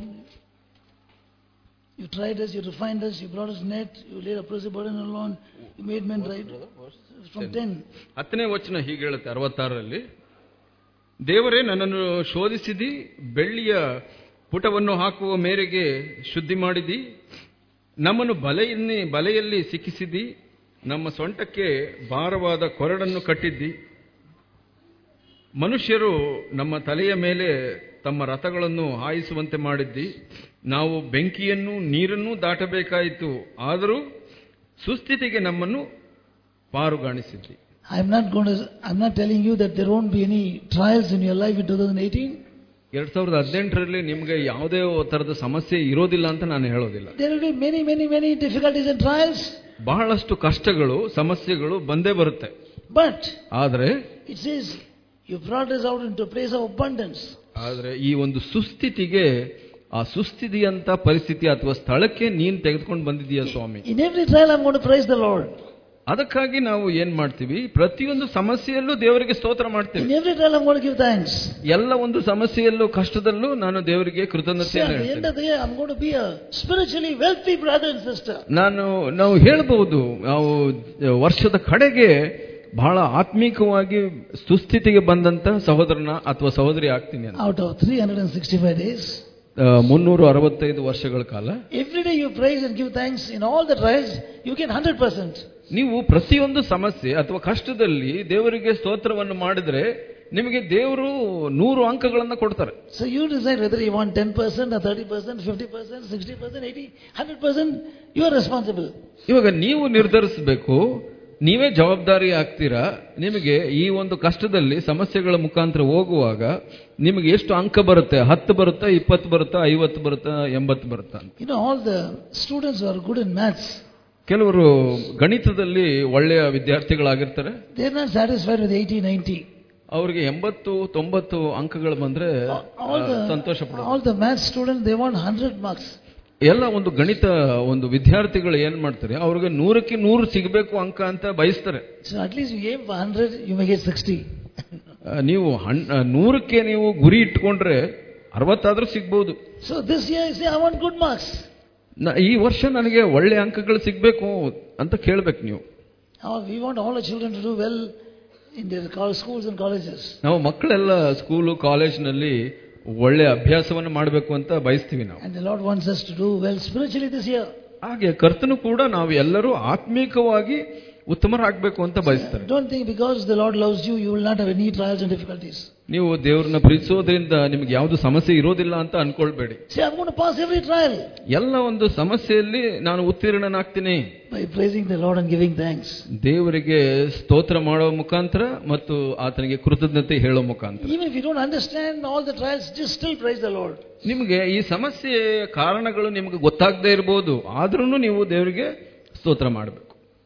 You tried us, you refined us, you brought us net, you laid a oppressive burden alone, you made men right. From 10. ಹತ್ತನೇ ವಚನ ಹೀಗೆ ಹೇಳುತ್ತೆ ಅರವತ್ತಾರರಲ್ಲಿ ದೇವರೇ ನನ್ನನ್ನು ಶೋಧಿಸಿದಿ ಬೆಳ್ಳಿಯ ಪುಟವನ್ನು ಹಾಕುವ ಮೇರೆಗೆ ಶುದ್ಧಿ ಮಾಡಿದಿ ನಮ್ಮನ್ನು ಬಲೆಯಲ್ಲಿ ಬಲೆಯಲ್ಲಿ ಸಿಕ್ಕಿಸಿದಿ ನಮ್ಮ ಸೊಂಟಕ್ಕೆ ಭಾರವಾದ ಕೊರಡನ್ನು ಕಟ್ಟಿದ್ದಿ ಮನುಷ್ಯರು ನಮ್ಮ ತಲೆಯ ಮೇಲೆ ತಮ್ಮ ರಥಗಳನ್ನು ಹಾಯಿಸುವಂತೆ ಮಾಡಿದ್ದಿ ನಾವು ಬೆಂಕಿಯನ್ನು ನೀರನ್ನು ದಾಟಬೇಕಾಯಿತು ಆದರೂ ಸುಸ್ಥಿತಿಗೆ ನಮ್ಮನ್ನು ಪಾರುಗಾಣಿಸಿದ್ದಿ I'm not going to, I'm not telling you that there won't be any trials in your life in 2018. ಎರಡ್ ಸಾವಿರದ ಹದಿನೆಂಟರಲ್ಲಿ ನಿಮಗೆ ಯಾವುದೇ ಥರದ ಸಮಸ್ಯೆ ಇರೋದಿಲ್ಲ ಅಂತ ನಾನು ಹೇಳೋದಿಲ್ಲ There will be many, many, many difficulties and trials. ಬಹಳಷ್ಟು ಕಷ್ಟಗಳು ಸಮಸ್ಯೆಗಳು ಬಂದೇ ಬರುತ್ತೆ But ಆದರೆ it says, You brought us out into a place of abundance. ಆದರೆ ಈ ಒಂದು ಸುಸ್ಥಿತಿಗೆ ಆ ಸುಸ್ಥಿತಿಯಂತ ಪರಿಸ್ಥಿತಿ ಅಥವಾ ಸ್ಥಳಕ್ಕೆ ನೀನು ತೆಗೆದುಕೊಂಡು ಬಂದಿದೀಯ ಸ್ವಾಮಿ In every trial, I'm going to praise the Lord. ಅದಕ್ಕಾಗಿ ನಾವು ಏನ್ ಮಾಡ್ತೀವಿ ಪ್ರತಿಯೊಂದು ಸಮಸ್ಯೆಯಲ್ಲೂ ದೇವರಿಗೆ ಸ್ತೋತ್ರ In ಮಾಡ್ತೀವಿ every trial, I'm going to give thanks. ಎಲ್ಲ ಒಂದು ಸಮಸ್ಯೆಯಲ್ಲೂ ಕಷ್ಟದಲ್ಲೂ ನಾನು ದೇವರಿಗೆ See, ಕೃತಜ್ಞತೆಯನ್ನು at the end ಹೇಳ್ತೇನೆ of the year, I'm going to be a spiritually wealthy brother and sister. ನಾನು ನಾವು ಹೇಳ್ಬಹುದು ನಾವು ವರ್ಷದ ಕಡೆಗೆ ಬಹಳ ಆತ್ಮೀಕವಾಗಿ ಸುಸ್ಥಿತಿಗೆ ಬಂದಂತ ಸಹೋದರನ ಅಥವಾ ಸಹೋದರಿ ಆಗ್ತೀನಿ ಅಂತ Out of 365 days, ಮುನ್ನೂರು ಅರವತ್ತೈದು ವರ್ಷಗಳ ಕಾಲ every day you praise and give thanks in all the trials, you get 100%. ನೀವು ಪ್ರತಿಯೊಂದು ಸಮಸ್ಯೆ ಅಥವಾ ಕಷ್ಟದಲ್ಲಿ ದೇವರಿಗೆ ಸ್ತೋತ್ರವನ್ನು ಮಾಡಿದ್ರೆ ನಿಮಗೆ ದೇವರು ನೂರು ಅಂಕಗಳನ್ನು ಕೊಡ್ತಾರೆ So you decide whether you want 10% or 30%, 50%, 60%, 80, 100%, you are responsible. ಇವಾಗ ನೀವು ನಿರ್ಧರಿಸಬೇಕು ನೀವೇ ಜವಾಬ್ದಾರಿ ಆಗ್ತೀರಾ ನಿಮಗೆ ಈ ಒಂದು ಕಷ್ಟದಲ್ಲಿ ಸಮಸ್ಯೆಗಳ ಮುಖಾಂತರ ಹೋಗುವಾಗ ನಿಮಗೆ ಎಷ್ಟು ಅಂಕ ಬರುತ್ತೆ ಹತ್ತು ಬರುತ್ತಾ ಇಪ್ಪತ್ತು ಬರುತ್ತಾ ಐವತ್ತು ಬರುತ್ತಾ ಎಂಬತ್ತು ಬರುತ್ತಾ ಅಂತ You know, all the students who are good in maths, ಕೆಲವರು ಗಣಿತದಲ್ಲಿ ಒಳ್ಳೆಯ ವಿದ್ಯಾರ್ಥಿಗಳಾಗಿರ್ತಾರೆ they're not satisfied with 80, 90. ಅವರಿಗೆ ಎಂಬತ್ತು ತೊಂಬತ್ತು ಅಂಕಗಳು ಬಂದ್ರೆ All ಆ, ಸಂತೋಷ the, ಪಡೋದು all the maths students, they want 100 marks. ಎಲ್ಲ ಒಂದು ಗಣಿತ ಒಂದು ವಿದ್ಯಾರ್ಥಿಗಳು ಏನ್ ಮಾಡ್ತಾರೆ ಅವ್ರಿಗೆ ನೂರಕ್ಕೆ ನೂರು ಸಿಗಬೇಕು ಅಂಕ ಅಂತ ಬಯಸ್ತಾರೆ So at least you aim for 100, you may get 60. ಆ, ನೀವು ಹಣ್ ಆ, ನೂರಕ್ಕೆ ನೀವು ಗುರಿ ಇಟ್ಕೊಂಡ್ರೆ ಅರವತ್ತಾದ್ರೂ ಸಿಗ್ಬಹುದು so this year you say, I want good marks. ನ- ಈ ವರ್ಷ ನನಗೆ ಒಳ್ಳೆ ಅಂಕಗಳು ಸಿಗ್ಬೇಕು ಅಂತ ಕೇಳ್ಬೇಕು ನೀವು Now, we want all our children to do well in their col- schools and colleges. ನಾವು ಮಕ್ಕಳೆಲ್ಲ ಸ್ಕೂಲು ಕಾಲೇಜ್ನಲ್ಲಿ ಒಳ್ಳೆ ಅಭ್ಯಾಸವನ್ನು ಮಾಡಬೇಕು ಅಂತ ಬಯಸ್ತೀವಿ ನಾವು And the Lord wants us to do well spiritually this year. ಹಾಗೆ ಕರ್ತನು ಕೂಡ ನಾವು ಎಲ್ಲರೂ ಆತ್ಮೀಕವಾಗಿ ಉತ್ತಮರಾಗಬೇಕು ಅಂತ ಬಯಸ್ತಾರೆ Don't think because the Lord loves you, you will not have any trials and difficulties. ನೀವು ದೇವ್ರನ್ನ ಪ್ರೀತಿಸೋದ್ರಿಂದ ನಿಮ್ಗೆ ಯಾವುದು ಸಮಸ್ಯೆ ಇರೋದಿಲ್ಲ ಅಂತ ಅನ್ಕೊಳ್ಬೇಡಿ Say, I'm going to pass every trial ಎಲ್ಲ ಒಂದು ಸಮಸ್ಯೆಯಲ್ಲಿ ನಾನು ಉತ್ತೀರ್ಣನಾಗ್ತೀನಿ by praising the Lord and giving thanks. ದೇವರಿಗೆ ಸ್ತೋತ್ರ ಮಾಡೋ ಮುಖಾಂತರ ಮತ್ತು ಆತನಿಗೆ ಕೃತಜ್ಞತೆ ಹೇಳೋ ಮುಖಾಂತರ Even if you don't understand all the trials, just still praise the Lord. ನಿಮಗೆ ಈ ಸಮಸ್ಯೆಯ ಕಾರಣಗಳು ನಿಮಗೆ ಗೊತ್ತಾಗದೇ ಇರಬಹುದು ಆದ್ರೂ ನೀವು ದೇವರಿಗೆ ಸ್ತೋತ್ರ ಮಾಡಬೇಕು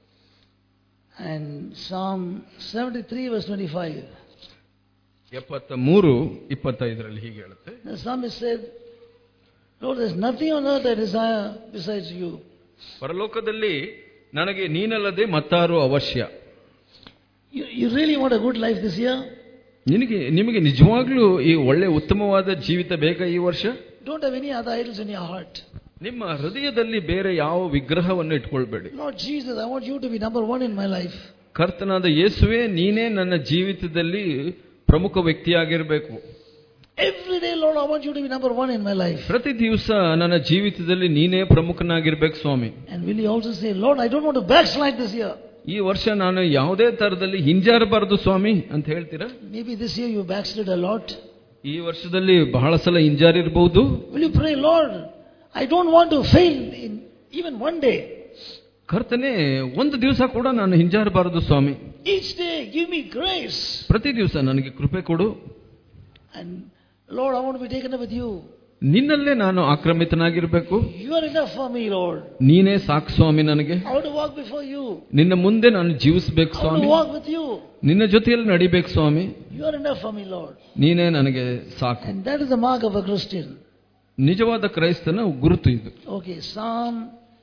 And Psalm 73, verse 25. ಎಪ್ಪತ್ತ ಮೂರು ಇಪ್ಪತ್ತೈದರಲ್ಲಿ ಹೀಗೆ ಹೇಳುತ್ತೆ The psalmist said, Lord, there's nothing on earth I desire besides you. ಪರಲೋಕದಲ್ಲಿ ನನಗೆ ನೀನಲ್ಲದೆ ಮತ್ತಾರು ಅವಶ್ಯ You, you really want a good life this year? ನಿನಗೆ ನಿಮಗೆ ನಿಜವಾಗ್ಲೂ ಈ ಒಳ್ಳೆ ಉತ್ತಮವಾದ ಜೀವಿತ ಬೇಕಾ ಈ ವರ್ಷ Don't have any other idols in your heart. ನಿಮ್ಮ ಹೃದಯದಲ್ಲಿ ಬೇರೆ ಯಾವ ವಿಗ್ರಹವನ್ನು ಇಟ್ಕೊಳ್ಬೇಡಿ Lord Jesus, I want you to be number one in my life. ಕರ್ತನಾದ ಯೇಸುವೆ ನೀನೇ ನನ್ನ ಜೀವಿತದಲ್ಲಿ ಪ್ರಮುಖ ವ್ಯಕ್ತಿಯಾಗಿರಬೇಕು Every day, Lord, I want you to be number one in my life. ಪ್ರತಿ ದಿವಸ ನನ್ನ ಜೀವಿತದಲ್ಲಿ ನೀನೇ ಪ್ರಮುಖನಾಗಿರ್ಬೇಕು ಸ್ವಾಮಿ And will you also say, Lord, I don't want to backslide this year. ಈ ವರ್ಷ ನಾನು ಯಾವುದೇ ತರದಲ್ಲಿ ಹಿಂಜಾರಬಾರದು ಸ್ವಾಮಿ ಅಂತ ಹೇಳ್ತೀರಾ Maybe this year you backslid a lot. ಈ ವರ್ಷದಲ್ಲಿ ಬಹಳ ಸಲ ಹಿಂಜಾರಿರ್ಬಹುದು Will you pray, Lord, I don't want to fail in even one day. ಕರ್ತನೆ ಒಂದು ದಿವಸ ಕೂಡ ನಾನು ಹಿಂಜಾರಬಾರದು ಸ್ವಾಮಿ Each day, give me grace. ಪ್ರತಿ ದಿವಸ ನನಗೆ ಕೃಪೆ ಕೊಡು And Lord, I want to be taken up with you. ನಿನ್ನಲ್ಲೇ ನಾನು ಆಕ್ರಮಿತನಾಗಿರ್ಬೇಕು You are enough for me, Lord. ನೀನೇ ಸಾಕು ಸ್ವಾಮಿ ನನಗೆ I want to walk before you. ನಿನ್ನ ಮುಂದೆ ನಾನು ಜೀವಿಸ್ಬೇಕು I want Swami to walk with you. ನಿನ್ನ ಜೊತೆಯಲ್ಲಿ ನಡಿಬೇಕು ಸ್ವಾಮಿ You are enough for me, Lord. ನೀನೇ ನನಗೆ ಸಾಕು And that is the mark of a Christian. ನಿಜವಾದ ಕ್ರೈಸ್ತನ ಗುರುತು ಇದು Okay, Psalm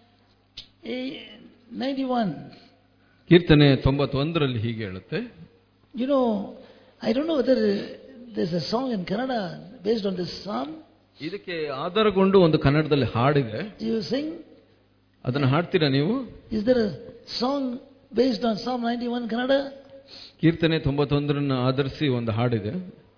eh, 91. ಕೀರ್ತನೆ ತೊಂಬತ್ತೊಂದರಲ್ಲಿ ಹೀಗೆ ಹೇಳುತ್ತೆ You know, I don't know whether uh, there's a song in Kannada based on this psalm. ಇದಕ್ಕೆ ಆಧಾರಗೊಂಡು ಒಂದು ಕನ್ನಡದಲ್ಲಿ ಹಾಡಿದೆ Do you sing? ಅದನ್ನು ಹಾಡ್ತೀರಾ ನೀವು Is there a song based on Psalm 91 Kannada? ಕೀರ್ತನೆ ತೊಂಬತ್ತೊಂದರನ್ನ ಆಧರಿಸಿ ಒಂದು ಹಾಡಿದೆ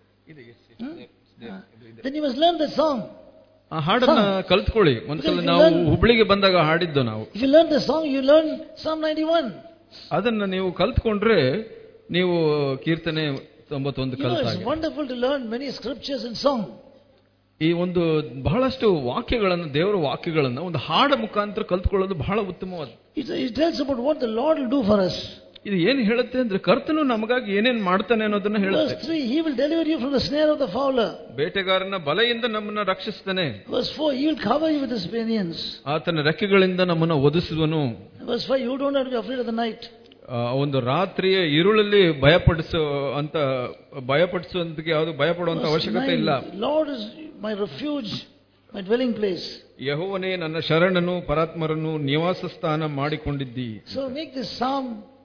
Uh, then you must learn the song. ಆ ಹಾಡನ್ನ ಕಲ್ತ್ಕೊಳ್ಳಿ ಒಂದ್ಸಲ ನಾವು ಹುಬ್ಳಿಗೆ ಬಂದಾಗ ಹಾಡಿದ್ದು ನಾವು If you learn the song, you learn Psalm 91. ಅದನ್ನ ನೀವು ಕಲ್ತ್ಕೊಂಡ್ರೆ ನೀವು ಕೀರ್ತನೆ ತೊಂಬತ್ತೊಂದು You know, it's ಕಲ್ತಾಗ wonderful to learn many scriptures in song. ಈ ಒಂದು ಬಹಳಷ್ಟು ವಾಕ್ಯಗಳನ್ನು ದೇವರ ವಾಕ್ಯಗಳನ್ನು ಒಂದು ಹಾಡ ಮುಖಾಂತರ ಕಲ್ತ್ಕೊಳ್ಳೋದು ಬಹಳ ಉತ್ತಮವಾದ It, it tells about what the Lord will do for us. ಇದು ಏನು ಹೇಳುತ್ತೆ ಅಂದ್ರೆ ಕರ್ತನು ನಮಗಾಗಿ ಏನೇನ್ ಮಾಡ್ತಾನೆ ಅನ್ನೋದನ್ನ ಹೇಳುತ್ತೆ Verse 3, He will deliver you from the snare of the fowler. ಬೇಟೆಗಾರನ ಬಲೆಯಿಂದ ನಮ್ಮನ್ನ ರಕ್ಷಿಸ್ತಾನೆ Verse 4, He will cover you with His pinions. ಆತನ ರೆಕ್ಕೆಗಳಿಂದ ನಮ್ಮನ್ನ ಒದಿಸುವನು Verse 5, you don't have to be afraid of the night. ಆ, ಒಂದು ರಾತ್ರಿಯ ಇರುಳಲ್ಲಿ ಭಯಪಡಿಸೋ ಅಂತ ಭಯಪಡಿಸುವಂತಕ್ಕೆ ಯಾವುದು ಭಯಪಡುವಂತ Verse ಅವಶ್ಯಕತೆ ಇಲ್ಲ 9, Lord is my refuge, my dwelling place. ಯಹೋವನೇ ನನ್ನ ಶರಣನು ಪರಾತ್ಮರನ್ನು ನಿವಾಸ ಸ್ಥಾನ ಮಾಡಿಕೊಂಡಿದ್ದಿ So make this psalm,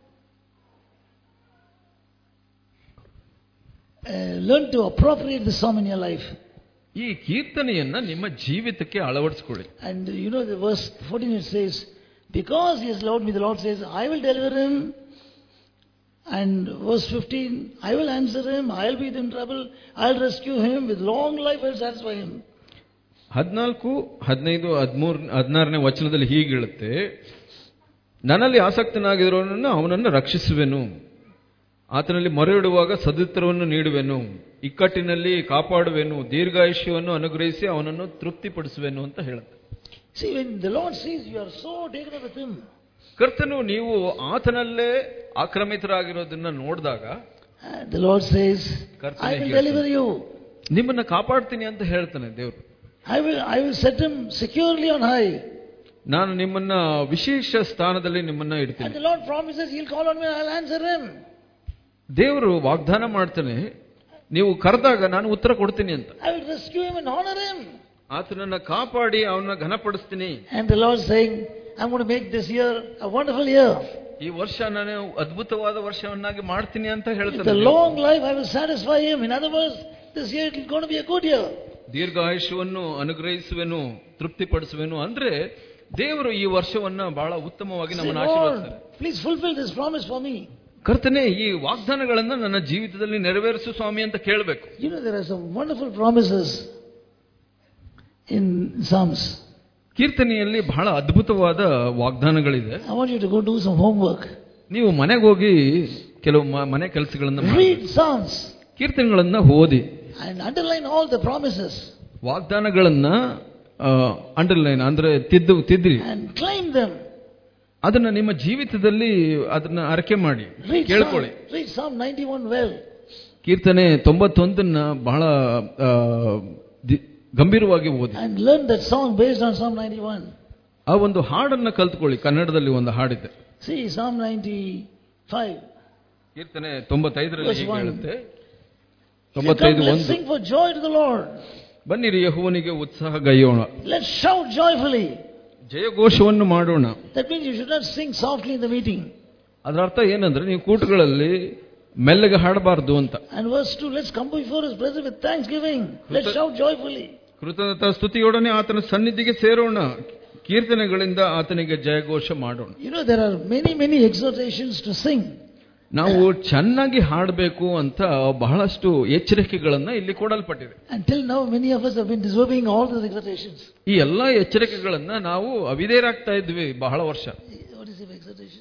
uh, learn to appropriate this psalm in your life. ಈ ಕೀರ್ತನೆಯನ್ನ ನಿಮ್ಮ ಜೀವಿತಕ್ಕೆ ಅಳವಡಿಸ್ಕೊಳ್ಳಿ And you know the verse 14 it says, Because he has loved me, the Lord says, I will deliver him. And verse 15, I will answer him, I'll be in trouble, I'll rescue him, with long life I'll satisfy him. ಹದಿನಾಲ್ಕು ಹದಿನೈದು ಹದಿಮೂರು ಹದಿನಾರನೇ ವಚನದಲ್ಲಿ ಹೀಗೆ ಹೇಳುತ್ತೆ ನನ್ನಲ್ಲಿ ಆಸಕ್ತನಾಗಿರೋನನ್ನು ಅವನನ್ನು ರಕ್ಷಿಸುವೆನು ಆತನಲ್ಲಿ ಮೊರೆ ಇಡುವಾಗ ಸದುತ್ತರವನ್ನು ನೀಡುವೆನು ಇಕ್ಕಟ್ಟಿನಲ್ಲಿ ಕಾಪಾಡುವೆನು ದೀರ್ಘಾಯುಷ್ಯವನ್ನು ಅನುಗ್ರಹಿಸಿ ಅವನನ್ನು ತೃಪ್ತಿಪಡಿಸುವೆನು ಅಂತ ಹೇಳುತ್ತೆ See, when the Lord sees you are so taken up with him, ಕರ್ತನು ನೀವು ಆತನಲ್ಲೇ ಆಕ್ರಮಿತರಾಗಿರೋದನ್ನ ನೋಡಿದಾಗ uh, the Lord says, ಕರ್ತನೇ I will ಹೇಳ್ತಾನೆ. deliver you. ನಿಮ್ಮನ್ನ ಕಾಪಾಡ್ತೀನಿ ಅಂತ ಹೇಳ್ತಾನೆ ದೇವರು I will, I will set him securely on high. ನಾನು ನಿಮ್ಮನ್ನ ವಿಶೇಷ ಸ್ಥಾನದಲ್ಲಿ ನಿಮ್ಮನ್ನ And ಇಡ್ತೀನಿ the Lord promises, He'll call on me, I'll answer him. ದೇವರು ವಾಗ್ದಾನ ಮಾಡ್ತಾನೆ ನೀವು ಕರೆದಾಗ ನಾನು ಉತ್ತರ ಕೊಡ್ತೀನಿ ಅಂತ I will rescue him and honor him. ಆತನನ್ನ ಕಾಪಾಡಿ ಅವನ್ನ ಘನಪಡಿಸ್ತೀನಿ And the Lord saying, I'm going to make this year a wonderful year. ಈ ವರ್ಷ ನಾನು ಅದ್ಭುತವಾದ ವರ್ಷವನ್ನಾಗಿ ಮಾಡ್ತೀನಿ ಅಂತ With ಹೇಳ್ತಾನೆ a long life, I will satisfy him. In other words, this year it is going to be a good year. ದೀರ್ಘಾಯುಷ್ಯವನ್ನು ಅನುಗ್ರಹಿಸುವೆನು ತೃಪ್ತಿಪಡಿಸುವೆನು ಅಂದ್ರೆ ದೇವರು ಈ ವರ್ಷವನ್ನ ಬಹಳ ಉತ್ತಮವಾಗಿ Say, ನಮ್ಮನ್ನು Lord, ಆಶೀರ್ವದಿಸ್ತಾರೆ please fulfill this promise for me. ಕರ್ತನೆ ಈ ವಾಗ್ದಾನಗಳನ್ನ ನನ್ನ ಜೀವಿತದಲ್ಲಿ ನೆರವೇರಿಸು ಸ್ವಾಮಿ ಅಂತ ಕೇಳಬೇಕು You know, there are some wonderful promises in Psalms. ಕೀರ್ತನೆಯಲ್ಲಿ ಬಹಳ ಅದ್ಭುತವಾದ ವಾಗ್ದಾನಗಳಿದೆ I want you to go do some homework. ನೀವು ಮನೆಗೆ ಹೋಗಿ ಕೆಲವು ಮ- ಮನೆ ಕೆಲಸಗಳನ್ನ ಮಾಡಿ Read Psalms ಕೀರ್ತನೆಗಳನ್ನ ಓದಿ and underline all the promises ವಾಗ್ದಾನಗಳನ್ನ ಅಂಡರ್ಲೈನ್ ಅಂದ್ರೆ ತಿದ್ದು ತಿದ್ರಿ and claim them. ಅದನ್ನ ನಿಮ್ಮ ಜೀವಿತದಲ್ಲಿ ಅದನ್ನ ಅರಕೆ ಮಾಡಿ Read Psalm, ಕೇಳ್ಕೊಳ್ಳಿ read Psalm 91 well. ಕೀರ್ತನೆ ತೊಂಬತ್ತೊಂದನ್ನ ಬಹಳ ಆ, ದಿ- ಗಂಭೀರವಾಗಿ ಓದಿ and learn that song based on Psalm 91. ಆ ಒಂದು ಹಾಡನ್ನ ಕಲ್ತ್ಕೊಳ್ಳಿ ಕನ್ನಡದಲ್ಲಿ ಒಂದು ಹಾಡಿದೆ See, Psalm 95. ಕೀರ್ತನೆ ತೊಂಬತ್ತೈದರಲ್ಲಿ Verse ಹೀಗೆ one. ಹೇಳುತ್ತೆ If you come, ತೊಂಬತ್ತೈದು let's ಒಂದು sing for joy to the Lord. ಬನ್ನಿರಿ ಯಹುವನಿಗೆ ಉತ್ಸಾಹ ಗೈಯೋಣ Let's shout joyfully. ಜಯಘೋಷವನ್ನು ಮಾಡೋಣ That means you should not sing softly in the meeting. ಅದರ ಅರ್ಥ ಏನಂದ್ರೆ ನೀವು ಕೂಟಗಳಲ್ಲಿ ಮೆಲ್ಲಗೆ ಹಾಡಬಾರ್ದು ಅಂತ And verse 2, let's come before His presence with thanksgiving. Let's shout joyfully. ಕೃತಜ್ಞತಾ ಸ್ತುತಿಯೊಡನೆ ಆತನ ಸನ್ನಿಧಿಗೆ ಸೇರೋಣ ಕೀರ್ತನೆಗಳಿಂದ ಆತನಿಗೆ ಜಯಘೋಷ ಮಾಡೋಣ You know, there are many, many exhortations to sing. ನಾವು ಚೆನ್ನಾಗಿ ಹಾಡಬೇಕು ಅಂತ ಬಹಳಷ್ಟು ಎಚ್ಚರಿಕೆಗಳನ್ನ ಇಲ್ಲಿ ಕೊಡಲ್ಪಟ್ಟಿದೆ Until now, many of us have been disobeying all those exhortations. ಈ ಎಲ್ಲಾ ಎಚ್ಚರಿಕೆಗಳನ್ನ ನಾವು ಅವಿಧೇಯರಾಗ್ತಾ ಇದ್ವಿ ಬಹಳ ವರ್ಷ What is the exhortation?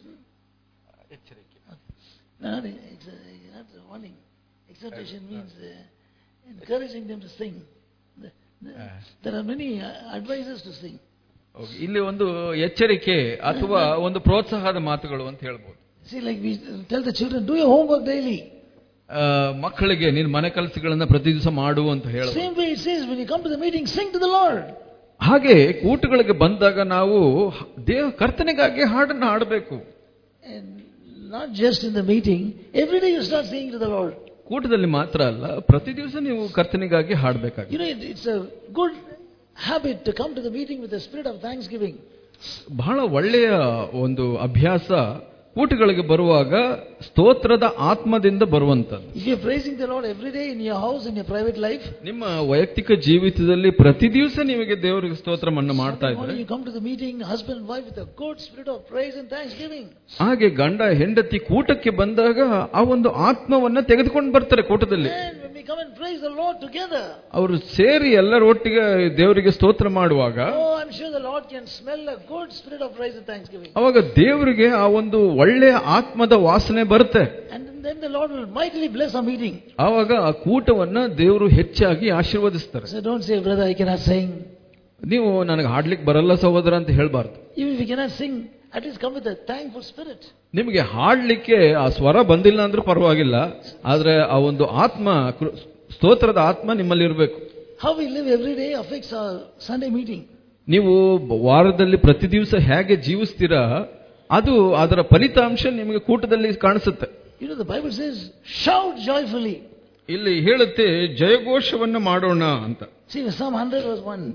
No, not, ex- not warning. Exhortation means uh, encouraging them to sing. The- the- There are many uh, advices to sing. ಇಲ್ಲಿ ಒಂದು ಎಚ್ಚರಿಕೆ ಅಥವಾ ಒಂದು ಪ್ರೋತ್ಸಾಹದ ಮಾತುಗಳು ಅಂತ ಹೇಳ್ಬೋದು See, like we tell the children, do your homework daily. ಆ, ಮಕ್ಕಳಿಗೆ ನೀನು ಮನೆ ಕೆಲಸಗಳನ್ನ ಪ್ರತಿ ದಿವಸ ಮಾಡು ಅಂತ ಹೇಳ Same way it says, when you come to the meeting, sing to the Lord. ಹಾಗೆ ಕೂಟಗಳಿಗೆ ಬಂದಾಗ ನಾವು ದೇವ ಕರ್ತನೆಗಾಗಿ ಹಾಡನ್ನ ಹಾಡಬೇಕು And not just in the meeting, every day you start singing to the Lord. ಕೂಟದಲ್ಲಿ ಮಾತ್ರ ಅಲ್ಲ ಪ್ರತಿ ದಿವಸ ನೀವು ಕರ್ತನೆಗಾಗಿ ಹಾಡಬೇಕಾಗಿ You know, it, it's a good habit to come to the meeting with a spirit of thanksgiving. ಬಹಳ ಒಳ್ಳೆಯ ಒಂದು ಅಭ್ಯಾಸ ಕೂಟಗಳಿಗೆ ಬರುವಾಗ ಸ್ತೋತ್ರದ ಆತ್ಮದಿಂದ ಬರುವಂತದ್ದು If you're praising the Lord every day in your house, in your private life, ನಿಮ್ಮ ವೈಯಕ್ತಿಕ ಜೀವಿತದಲ್ಲಿ ಪ್ರತಿ ದಿವಸ ನಿಮಗೆ ದೇವರಿಗೆ ಸ್ತೋತ್ರವನ್ನ ಮಾಡ್ತಾ Sunday ಇದ್ರೆ morning you come to the meeting, husband and wife, with a good spirit of praise and thanksgiving. ಹಾಗೆ ಗಂಡ ಹೆಂಡತಿ ಕೂಟಕ್ಕೆ ಬಂದಾಗ ಆ ಒಂದು ಆತ್ಮವನ್ನ ತೆಗೆದುಕೊಂಡು ಬರ್ತಾರೆ ಕೂಟದಲ್ಲಿ And when we come and praise the Lord together, ಅವರು ಸೇರಿ ಎಲ್ಲರೊಟ್ಟಿಗೆ ದೇವರಿಗೆ ಸ್ತೋತ್ರ ಮಾಡುವಾಗ oh, I'm sure the Lord can smell a good spirit of praise and thanksgiving. ಅವಾಗ ದೇವರಿಗೆ ಆ ಒಂದು ಒಳ್ಳೆಯ ಆತ್ಮದ ವಾಸನೆ ಬರುತ್ತೆ And then the Lord will mightily bless our meeting. ಆವಾಗ ಆ ಕೂಟವನ್ನ ದೇವರು ಹೆಚ್ಚಾಗಿ ಆಶೀರ್ವದಿಸ್ತಾರೆ So don't say, brother, I cannot sing. ನೀವು ನನಗೆ ಹಾಡ್ಲಿಕ್ಕೆ ಬರಲ್ಲ ಸಹೋದರ ಅಂತ ಹೇಳ್ಬಾರ್ದು Even if you cannot sing, at least come with a thankful spirit. ನಿಮಗೆ ಹಾಡ್ಲಿಕ್ಕೆ ಆ ಸ್ವರ ಬಂದಿಲ್ಲ ಅಂದ್ರೂ ಪರವಾಗಿಲ್ಲ ಆದ್ರೆ ಆ ಒಂದು ಆತ್ಮ ಕೃ- ಸ್ತೋತ್ರದ ಆತ್ಮ ನಿಮ್ಮಲ್ಲಿ ಇರಬೇಕು How we live every day affects our Sunday meeting. ನೀವು ಬ- ವಾರದಲ್ಲಿ ಪ್ರತಿ ದಿವಸ ಹೇಗೆ ಜೀವಿಸ್ತೀರಾ ಅದು ಅದರ ಫಲಿತಾಂಶ ನಿಮಗೆ ಕೂಟದಲ್ಲಿ ಕಾಣಿಸುತ್ತೆ You know, the Bible says, shout joyfully. ಇಲ್ಲಿ ಹೇಳುತ್ತೆ ಜಯಘೋಷವನ್ನು ಮಾಡೋಣ ಅಂತ See, Psalm 100 verse 1.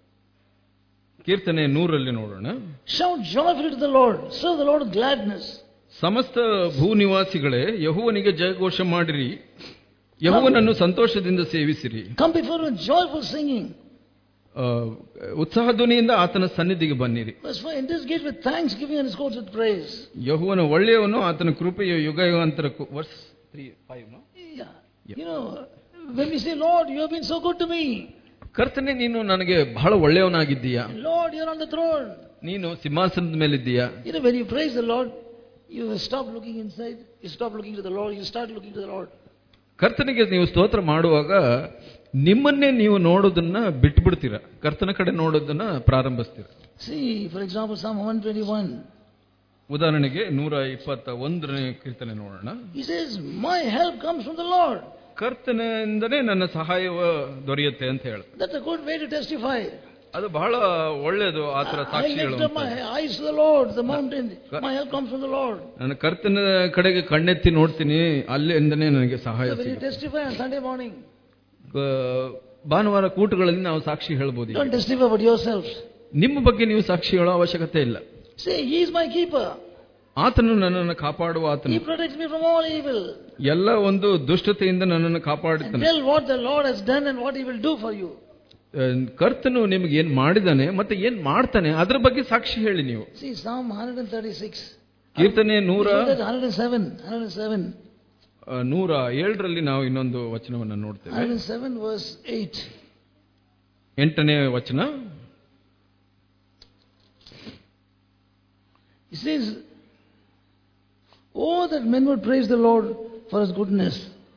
ಕೀರ್ತನೆ ನೂರಲ್ಲಿ ನೋಡೋಣ Shout joyfully to the Lord. Serve the Lord with gladness. ಸಮಸ್ತ ಭೂನಿವಾಸಿಗಳೇ ಯಹುವನಿಗೆ ಜಯಘೋಷ ಮಾಡಿರಿ ಯಹುವನನ್ನು ಸಂತೋಷದಿಂದ ಸೇವಿಸಿರಿ Come before him with joyful singing. ಆ, ಉತ್ಸಾಹ ಧ್ವನಿಯಿಂದ ಆತನ ಸನ್ನಿಧಿಗೆ ಬನ್ನಿರಿ Verse 5. In this gate with thanksgiving and his courts with praise. ಯಹುವನ ಒಳ್ಳೆಯವನು ಆತನ ಕೃಪೆಯ ಯುಗ ಯುಗಾಂತರಕ್ಕೂ verse three five Yeah. You know, when we say, Lord, you have been so good to me. ಕರ್ತನೆ ನೀನು ನನಗೆ ಬಹಳ ಒಳ್ಳೆಯವನಾಗಿದ್ದೀಯಾ Lord, you're on the throne. ನೀನು ಸಿಂಹಾಸನದ ಮೇಲಿದ್ದೀಯಾ You know, when you praise the Lord, you stop looking inside, you stop looking to the Lord, you start looking to the Lord. ಕರ್ತನಿಗೆ ನೀವು ಸ್ತೋತ್ರ ಮಾಡುವಾಗ ನಿಮ್ಮನ್ನೇ ನೀವು ನೋಡೋದನ್ನ ಬಿಟ್ಟು ಬಿಡ್ತೀರ ಕರ್ತನ ಕಡೆ ನೋಡೋದನ್ನ ಪ್ರಾರಂಭಿಸ್ತೀರ See, for example, Psalm 121. ಉದಾಹರಣೆಗೆ ನೂರ ಇಪ್ಪತ್ತ ಒಂದನೇ ಕೀರ್ತನೆ ನೋಡೋಣ He says, My help comes from the Lord. ಕರ್ತನಿಂದನೇ ನನ್ನ ಸಹಾಯವ ದೊರೆಯುತ್ತೆ ಅಂತ ಹೇಳ That's a good way to testify. ಅದು ಬಹಳ ಒಳ್ಳೆಯದು ಆ ತರ I ಸಾಕ್ಷಿ lift up ಹೇಳುವಂಥದ್ದು. my eyes to the Lord, the mountain. My help comes from the Lord. ನನ್ನ ಕರ್ತನ ಕಡೆಗೆ ಕಣ್ಣೆತ್ತಿ ನೋಡ್ತೀನಿ ಅಲ್ಲಿಂದನೇ ನನಗೆ ಸಹಾಯ So when you ಸಿಗುತ್ತೆ testify on Sunday morning, ಆ, ಭಾನುವಾರ ಕೂಟಗಳಲ್ಲಿ ನಾವು ಸಾಕ್ಷಿ ಹೇಳ್ಬೋದು ಈಗ. don't testify about yourself. ನಿಮ್ಮ ಬಗ್ಗೆ ನೀವು ಸಾಕ್ಷಿ ಹೇಳೋ ಅವಶ್ಯಕತೆ ಇಲ್ಲ Say, He is my keeper. ಆತನು ನನ್ನನ್ನು ಕಾಪಾಡುವ He ಆತನು protects me from all evil. ಎಲ್ಲ ಒಂದು ದುಷ್ಟತೆಯಿಂದ ನನ್ನನ್ನು And ಕಾಪಾಡುತ್ತಾನೆ tell what the Lord has done and what He will do for you. ಆ, ಕರ್ತನು ನಿಮ್ಗೆ ಏನ್ ಮಾಡಿದಾನೆ ಮತ್ತೆ ಏನ್ ಮಾಡ್ತಾನೆ ಅದ್ರ ಬಗ್ಗೆ ಸಾಕ್ಷಿ ಹೇಳಿ ನೀವು See, Psalm 136. ಕೀರ್ತನೆ ನೂರ Before that, 107. 107. ಆ, ನೂರ ಏಳರಲ್ಲಿ ನಾವು ಇನ್ನೊಂದು ವಚನವನ್ನು ನೋಡ್ತೇವೆ 107 verse 8. ಎಂಟನೇ ವಚನ He says, Oh, that men would praise the Lord for his goodness.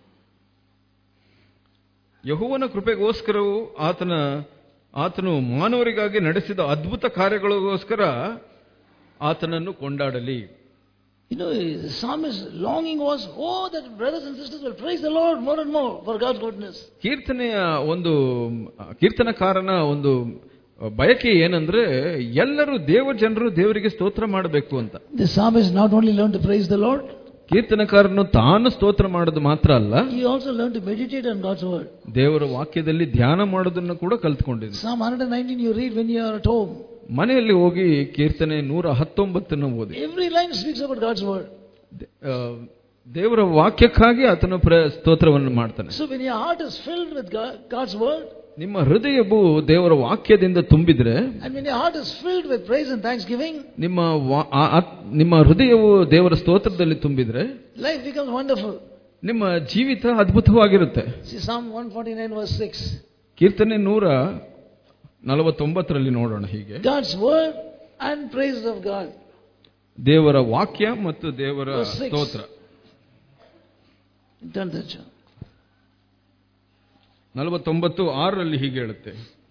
ಯಹುವನ ಕೃಪೆಗೋಸ್ಕರವು ಆತನ ಆತನು ಮಾನವರಿಗಾಗಿ ನಡೆಸಿದ ಅದ್ಭುತ ಕಾರ್ಯಗಳಿಗೋಸ್ಕರ ಆತನನ್ನು ಕೊಂಡಾಡಲಿ You know, the psalmist's longing was, oh, that brothers and sisters will praise the Lord more and more for God's goodness. ಕೀರ್ತನೆಯ ಒಂದು ಕೀರ್ತನಕಾರನ ಒಂದು ಬಯಕೆ ಏನಂದ್ರೆ ಎಲ್ಲರೂ ದೇವ ಜನರು ದೇವರಿಗೆ ಸ್ತೋತ್ರ ಮಾಡಬೇಕು ಅಂತ The psalmist not only learned to praise the Lord, ಕೀರ್ತನಕಾರನು ತಾನು ಸ್ತೋತ್ರ ಮಾಡೋದು ಮಾತ್ರ ಅಲ್ಲ he also learned to meditate on God's word. ದೇವರ ವಾಕ್ಯದಲ್ಲಿ ಧ್ಯಾನ ಮಾಡೋದನ್ನು ಕೂಡ ಕಲ್ತ್ಕೊಂಡಿದ್ದ Psalm 119 you read when you are at home. ಮನೆಯಲ್ಲಿ ಹೋಗಿ ಕೀರ್ತನೆ ನೂರ ಹತ್ತೊಂಬತ್ತನ್ನು ಓದಿ Every line speaks about God's word. ದೆ- ಆ, ದೇವರ ವಾಕ್ಯಕ್ಕಾಗಿ ಆತನು ಪ್ರ ಸ್ತೋತ್ರವನ್ನು ಮಾಡ್ತಾನೆ So when your heart is filled with God, God's word, ನಿಮ್ಮ ಹೃದಯವು ದೇವರ ವಾಕ್ಯದಿಂದ ತುಂಬಿದ್ರೆ and when your heart is filled with praise and thanksgiving, ನಿಮ್ಮ ವಾ- ಆ- ಆ- ನಿಮ್ಮ ಹೃದಯವು ದೇವರ ಸ್ತೋತ್ರದಲ್ಲಿ ತುಂಬಿದ್ರೆ life becomes wonderful. ನಿಮ್ಮ ಜೀವಿತ ಅದ್ಭುತವಾಗಿರುತ್ತೆ See Psalm 149 verse 6. ಕೀರ್ತನೆ ನೂರ ನಲವತ್ತೊಂಬತ್ತರಲ್ಲಿ ನೋಡೋಣ ಹೀಗೆ God's word and praises of God. ದೇವರ ವಾಕ್ಯ ಮತ್ತು ದೇವರ Verse six. ಸ್ತೋತ್ರ Turn that chapter. ನಲವತ್ತೊಂಬತ್ತು ಆರರಲ್ಲಿ ಹೀಗೆ ಹೇಳುತ್ತೆ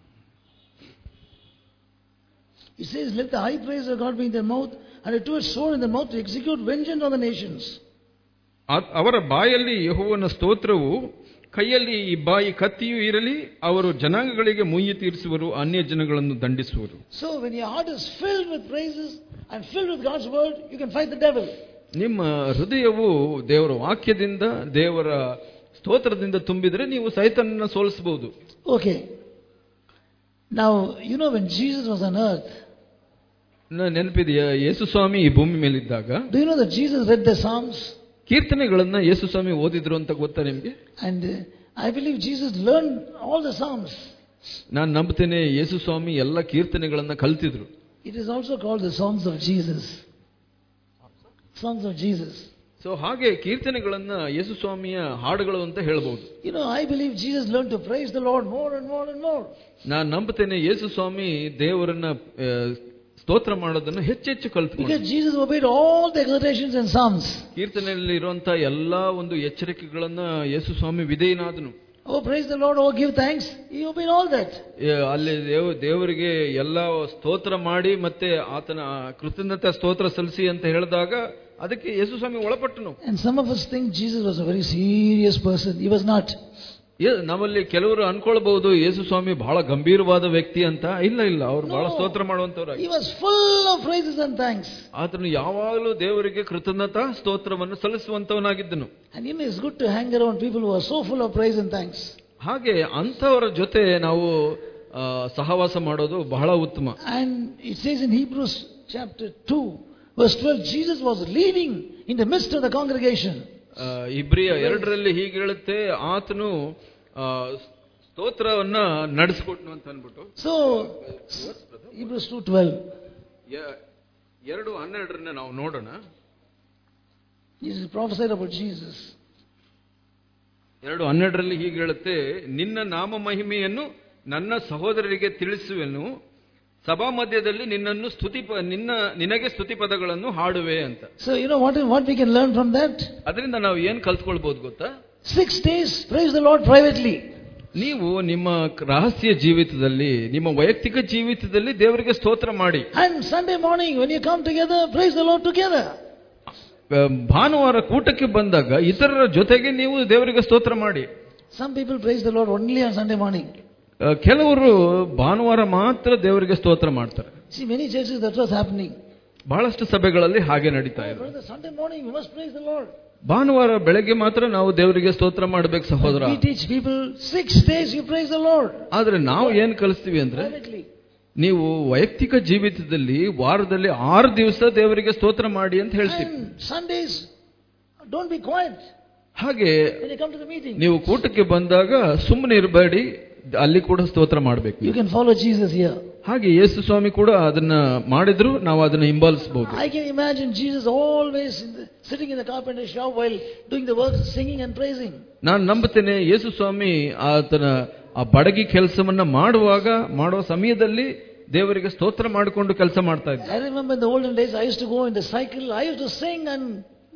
He says, Let the high praise of God be in their mouth, and a two-edged sword in their mouth to execute vengeance on the nations. ಆ- ಅವರ ಬಾಯಲ್ಲಿ ಯೆಹೋವನ ಸ್ತೋತ್ರವು ಕೈಯಲ್ಲಿ ಈ ಬಾಯಿ ಕತ್ತಿಯೂ ಇರಲಿ ಅವರು ಜನಾಂಗಗಳಿಗೆ ಮುಯ್ಯಿ ತೀರಿಸುವರು ಅನ್ಯ ಜನಗಳನ್ನು ದಂಡಿಸುವರು So when your heart is filled with praises and filled with God's word, you can fight the devil. ನಿಮ್ಮ ಹೃದಯವು ದೇವರ ವಾಕ್ಯದಿಂದ ದೇವರ ಸ್ತೋತ್ರದಿಂದ ತುಂಬಿದ್ರೆ ನೀವು ಸೈತನನ್ನ ಸೋಲಿಸಬಹುದು Okay. Now, you know, when Jesus was on earth, ನೆನಪಿದೆಯಾ ಯೇಸು ಸ್ವಾಮಿ ಈ ಭೂಮಿ ಮೇಲಿದ್ದಾಗ do you know that Jesus read the Psalms? ಕೀರ್ತನೆಗಳನ್ನ ಯೇಸು ಸ್ವಾಮಿ ಓದಿದ್ರು ಅಂತ ಗೊತ್ತಾ ನಿಮ್ಗೆ And uh, I believe Jesus learned all the Psalms. ನಾನು ನಂಬ್ತೇನೆ ಯೇಸು ಸ್ವಾಮಿ ಎಲ್ಲ ಕೀರ್ತನೆಗಳನ್ನ ಕಲ್ತಿದ್ರು It is also called the Songs of Jesus. Songs of Jesus. So ಹಾಗೆ ಕೀರ್ತನೆಗಳನ್ನ ಯೇಸು ಸ್ವಾಮಿಯ ಹಾಡುಗಳು ಅಂತ ಹೇಳ್ಬೋದು You know, I believe Jesus learned to praise the Lord more and more and more. ನಾನು ನಂಬುತ್ತೇನೆ ಯೇಸು ಸ್ವಾಮಿ ದೇವರನ್ನ ಆ, ಸ್ತೋತ್ರ ಮಾಡೋದನ್ನ ಹೆಚ್ಚೆಚ್ಚು ಕಲ್ತ್ಕೊಂಡು Because Jesus obeyed all the exhortations and Psalms. ಕೀರ್ತನೆಯಲ್ಲಿ ಇರುವಂತ ಎಲ್ಲಾ ಒಂದು ಎಚ್ಚರಿಕೆಗಳನ್ನ ಯೇಸು ಸ್ವಾಮಿ ವಿಧೇಯನಾದನು Oh, praise the Lord, oh, give thanks. He obeyed all that. ಏ, ಅಲ್ಲಿ ದೇವ ದೇವರಿಗೆ ಎಲ್ಲ ಸ್ತೋತ್ರ ಮಾಡಿ ಮತ್ತೆ ಆತನ ಕೃತಜ್ಞತೆ ಸ್ತೋತ್ರ ಸಲ್ಲಿಸಿ ಅಂತ ಹೇಳಿದಾಗ ಅದಕ್ಕೆ ಯೇಸು ಸ್ವಾಮಿ ಒಳಪಟ್ಟನು And some of us think Jesus was a very serious person. He was not. ಏ- ನಮ್ಮಲ್ಲಿ ಕೆಲವರು ಅನ್ಕೊಳ್ಬಹುದು ಯೇಸು ಸ್ವಾಮಿ ಬಹಳ ಗಂಭೀರವಾದ ವ್ಯಕ್ತಿ ಅಂತ ಇಲ್ಲ ಇಲ್ಲ ಅವ್ರು ಬಹಳ No. ಸ್ತೋತ್ರ ಮಾಡುವಂತವ್ರಾಗಿ He was full of praises and thanks. ಆತನು ಯಾವಾಗಲೂ ದೇವರಿಗೆ ಕೃತಜ್ಞತಾ ಸ್ತೋತ್ರವನ್ನು ಸಲ್ಲಿಸುವಂತವನಾಗಿದ್ದನು And you know, it's good to hang around people who are so full of praise and thanks. ಹಾಗೆ ಅಂಥವರ ಜೊತೆ ನಾವು ಆ, ಸಹವಾಸ ಮಾಡೋದು ಬಹಳ ಉತ್ತಮ And it says in Hebrews chapter 2, verse 12, Jesus was leading in the midst of the congregation. ಆ, ಇಬ್ರಿಯ ಎರಡರಲ್ಲಿ ಹೀಗೆ ಹೇಳುತ್ತೆ ಆತನು ಆ, ಸ್ತೋತ್ರವನ್ನ ನಡೆಸಿಕೊಟ್ನು ಅಂತ ಅನ್ಬಿಟ್ಟು So, Hebrews 2.12, ಎ- ಎರಡು ಹನ್ನೆರಡರನ್ನ ನಾವು ನೋಡೋಣ Jesus prophesied about Jesus. ಎರಡು ಹನ್ನೆರಡರಲ್ಲಿ ಹೀಗೆ ಹೇಳುತ್ತೆ ನಿನ್ನ ನಾಮ ಮಹಿಮೆಯನ್ನು ನನ್ನ ಸಹೋದರರಿಗೆ ತಿಳಿಸುವೆನು ಸಭಾ ಮಧ್ಯದಲ್ಲಿ ನಿನ್ನನ್ನು ಸ್ತುತಿ ಪ- ನಿನ್ನ ನಿನಗೆ ಸ್ತುತಿ ಪದಗಳನ್ನು ಹಾಡುವೆ ಅಂತ So, you know what, what we can learn from that? ಅದರಿಂದ ನಾವು ಏನ್ ಕಲ್ತ್ಕೊಳ್ಬಹುದು ಗೊತ್ತಾ Six days, praise the Lord privately. ನೀವು ನಿಮ್ಮ ರಹಸ್ಯ ಜೀವಿತದಲ್ಲಿ ನಿಮ್ಮ ವೈಯಕ್ತಿಕ ಜೀವಿತದಲ್ಲಿ ದೇವರಿಗೆ ಸ್ತೋತ್ರ ಮಾಡಿ And Sunday morning, when you come together, praise the Lord together. ಆ, ಭಾನುವಾರ ಕೂಟಕ್ಕೆ ಬಂದಾಗ ಇತರರ ಜೊತೆಗೆ ನೀವು ದೇವರಿಗೆ ಸ್ತೋತ್ರ ಮಾಡಿ Some people praise the Lord only on Sunday morning. ಆ, ಕೆಲವರು ಭಾನುವಾರ ಮಾತ್ರ ದೇವರಿಗೆ ಸ್ತೋತ್ರ ಮಾಡ್ತಾರೆ See, many churches that's what's happening. ಬಹಳಷ್ಟು ಸಭೆಗಳಲ್ಲಿ ಹಾಗೆ ನಡೀತಾ Oh, ಇದೆ brother, Sunday morning we must praise the Lord. ಭಾನುವಾರ ಬೆಳಗ್ಗೆ ಮಾತ್ರ ನಾವು ದೇವರಿಗೆ ಸ್ತೋತ್ರ ಮಾಡ್ಬೇಕು ಸಹೋದರ We teach people six days you praise the Lord ಆದ್ರೆ ನಾವು ಏನ್ ಕಲಿಸ್ತೀವಿ ಅಂದ್ರೆ privately. ನೀವು ವೈಯಕ್ತಿಕ ಜೀವಿತದಲ್ಲಿ ವಾರದಲ್ಲಿ ಆರು ದಿವಸ ದೇವರಿಗೆ ಸ್ತೋತ್ರ ಮಾಡಿ ಅಂತ ಹೇಳ್ತೀವಿ And Sundays, don't be quiet ಹಾಗೆ when you come to the meeting. ನೀವು ಕೂಟಕ್ಕೆ ಬಂದಾಗ ಸುಮ್ಮನೆ ಇರಬೇಡಿ ಅಲ್ಲಿ ಕೂಡ ಸ್ತೋತ್ರ ಮಾಡಬೇಕು You can follow Jesus here. ಹಾಗೆ ಯೇಸು ಸ್ವಾಮಿ ಕೂಡ ಅದನ್ನ ಮಾಡಿದ್ರು ನಾವು ಅದನ್ನ ಹಿಂಬಾಲಿಸಬಹುದು I can imagine Jesus always in the, sitting in the carpenter's shop while doing the work, singing and praising. ನಾನು ನಂಬುತ್ತೇನೆ ಯೇಸು ಸ್ವಾಮಿ ಆತನ ಆ ಬಡಗಿ ಕೆಲಸವನ್ನ ಮಾಡುವಾಗ ಮಾಡುವ ಸಮಯದಲ್ಲಿ ದೇವರಿಗೆ ಸ್ತೋತ್ರ ಮಾಡಿಕೊಂಡು ಕೆಲಸ ಮಾಡ್ತಾ ಇದ್ದ I remember in the olden days, I used to go in the cycle, I used to sing and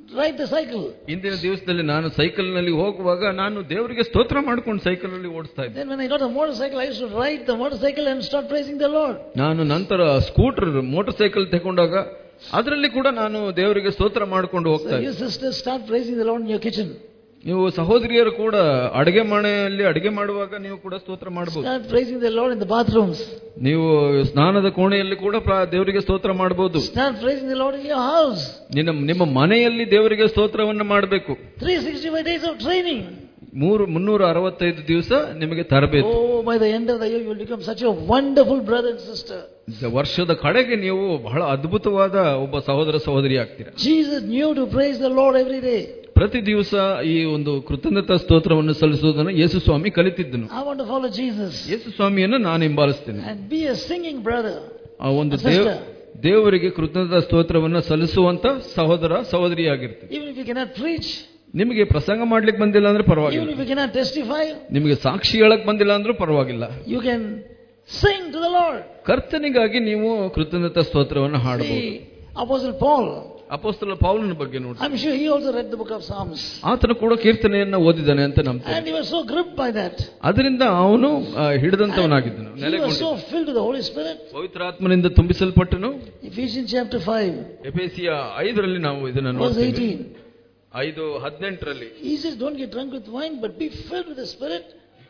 ride the cycle. ಇಂದಿನ ದಿವಸದಲ್ಲಿ ನಾನು ಸೈಕಲ್ ನಲ್ಲಿ ಹೋಗುವಾಗ ನಾನು ದೇವರಿಗೆ ಸ್ತೋತ್ರ ಮಾಡ್ಕೊಂಡು ಸೈಕಲ್ ನಲ್ಲಿ ಓಡಿಸ್ತಾ ಇದ್ದೆ Then when I got a motorcycle, I used to ride the motorcycle and start praising the Lord. ನಾನು ನಂತರ ಸ್ಕೂಟರ್ ಮೋಟರ್ ಸೈಕಲ್ ತಗೊಂಡಾಗ ಅದರಲ್ಲಿ ಕೂಡ ನಾನು ದೇವರಿಗೆ ಸ್ತೋತ್ರ ಮಾಡ್ಕೊಂಡು ಹೋಗ್ತಾ So ಇದ್ದೆ you sisters start praising the Lord in your kitchen. ನೀವು ಸಹೋದರಿಯರು ಕೂಡ ಅಡಿಗೆ ಮನೆಯಲ್ಲಿ ಅಡಿಗೆ ಮಾಡುವಾಗ ನೀವು ಕೂಡ ಸ್ತೋತ್ರ ಮಾಡಬಹುದು Start praising the Lord in the bathrooms. ನೀವು ಸ್ನಾನದ ಕೋಣೆಯಲ್ಲಿ ಕೂಡ ಪ್ರಾ- ದೇವರಿಗೆ ಸ್ತೋತ್ರ ಮಾಡಬಹುದು Start praising the Lord in your house. ನಿನ್ನ ನಿಮ್ಮ ಮನೆಯಲ್ಲಿ ದೇವರಿಗೆ ಸ್ತೋತ್ರವನ್ನು ಮಾಡಬೇಕು 365 days of training. ಮೂರು ಮುನ್ನೂರ ಅರವತ್ತೈದು ದಿವಸ ನಿಮಗೆ ತರಬೇತಿ Oh, by the end of the year, you will become such a wonderful brother and sister. ವರ್ಷದ ಕಡೆಗೆ ನೀವು ಬಹಳ ಅದ್ಭುತವಾದ ಒಬ್ಬ ಸಹೋದರ ಸಹೋದರಿ ಆಗ್ತೀರಾ Jesus knew to praise the Lord every day. ಪ್ರತಿ ದಿವಸ ಈ ಒಂದು ಕೃತಜ್ಞತಾ ಸ್ತೋತ್ರವನ್ನು ಸಲ್ಲಿಸುವುದನ್ನು ಯೇಸು ಸ್ವಾಮಿ ಕಲಿತಿದ್ದನು I want to follow Jesus ಯೇಸು ಸ್ವಾಮಿಯನ್ನು ನಾನು ಹಿಂಬಾಲಿಸ್ತೇನೆ and be a singing brother. ಆ ಒಂದು ದೇವ್ ದೇವರಿಗೆ ಕೃತಜ್ಞತಾ ಸ್ತೋತ್ರವನ್ನು ಸಲ್ಲಿಸುವಂತ ಸಹೋದರ ಸಹೋದರಿಯಾಗಿರ್ತೀವಿ Even if you cannot preach, ನಿಮಗೆ ಪ್ರಸಂಗ ಮಾಡ್ಲಿಕ್ಕೆ ಬಂದಿಲ್ಲ ಅಂದ್ರೆ even ಪರವಾಗಿಲ್ಲ if you cannot testify, ನಿಮಗೆ ಸಾಕ್ಷಿ ಹೇಳಕ್ ಬಂದಿಲ್ಲ ಅಂದ್ರೂ ಪರವಾಗಿಲ್ಲ you can sing to the Lord. ಕರ್ತನಿಗಾಗಿ ನೀವು ಕೃತಜ್ಞತಾ ಸ್ತೋತ್ರವನ್ನು ಹಾಡಬಹುದು See, Apostle Paul, ಅಪೋಸ್ತಲ ಪೌಲನ ಬಗ್ಗೆ ನೋಡಿ I'm sure he also read the book of Psalms. ಆತನು ಕೂಡ ಕೀರ್ತನೆಯನ್ನ ಓದಿದ್ದಾನೆ ಅಂತ ನಂಬ್ತೇನೆ And he was so gripped by that. ಅದರಿಂದ ಅವನು ಆ, ಹಿಡಿದಂತವನಾಗಿದ್ದನು He was ನೆಲೆಗೊಂಡು so filled with the Holy Spirit. ಪವಿತ್ರಾತ್ಮನಿಂದ ತುಂಬಿಸಲ್ಪಟ್ಟನು Ephesians chapter 5, ಎಫೆಸಿಯ ಐದರಲ್ಲಿ ನಾವು ಇದನ್ನು verse ನೋಡ್ತೀವಿ 18. ಐದು ಹದಿನೆಂಟರಲ್ಲಿ He says, Don't get drunk with wine, but be filled with the Spirit.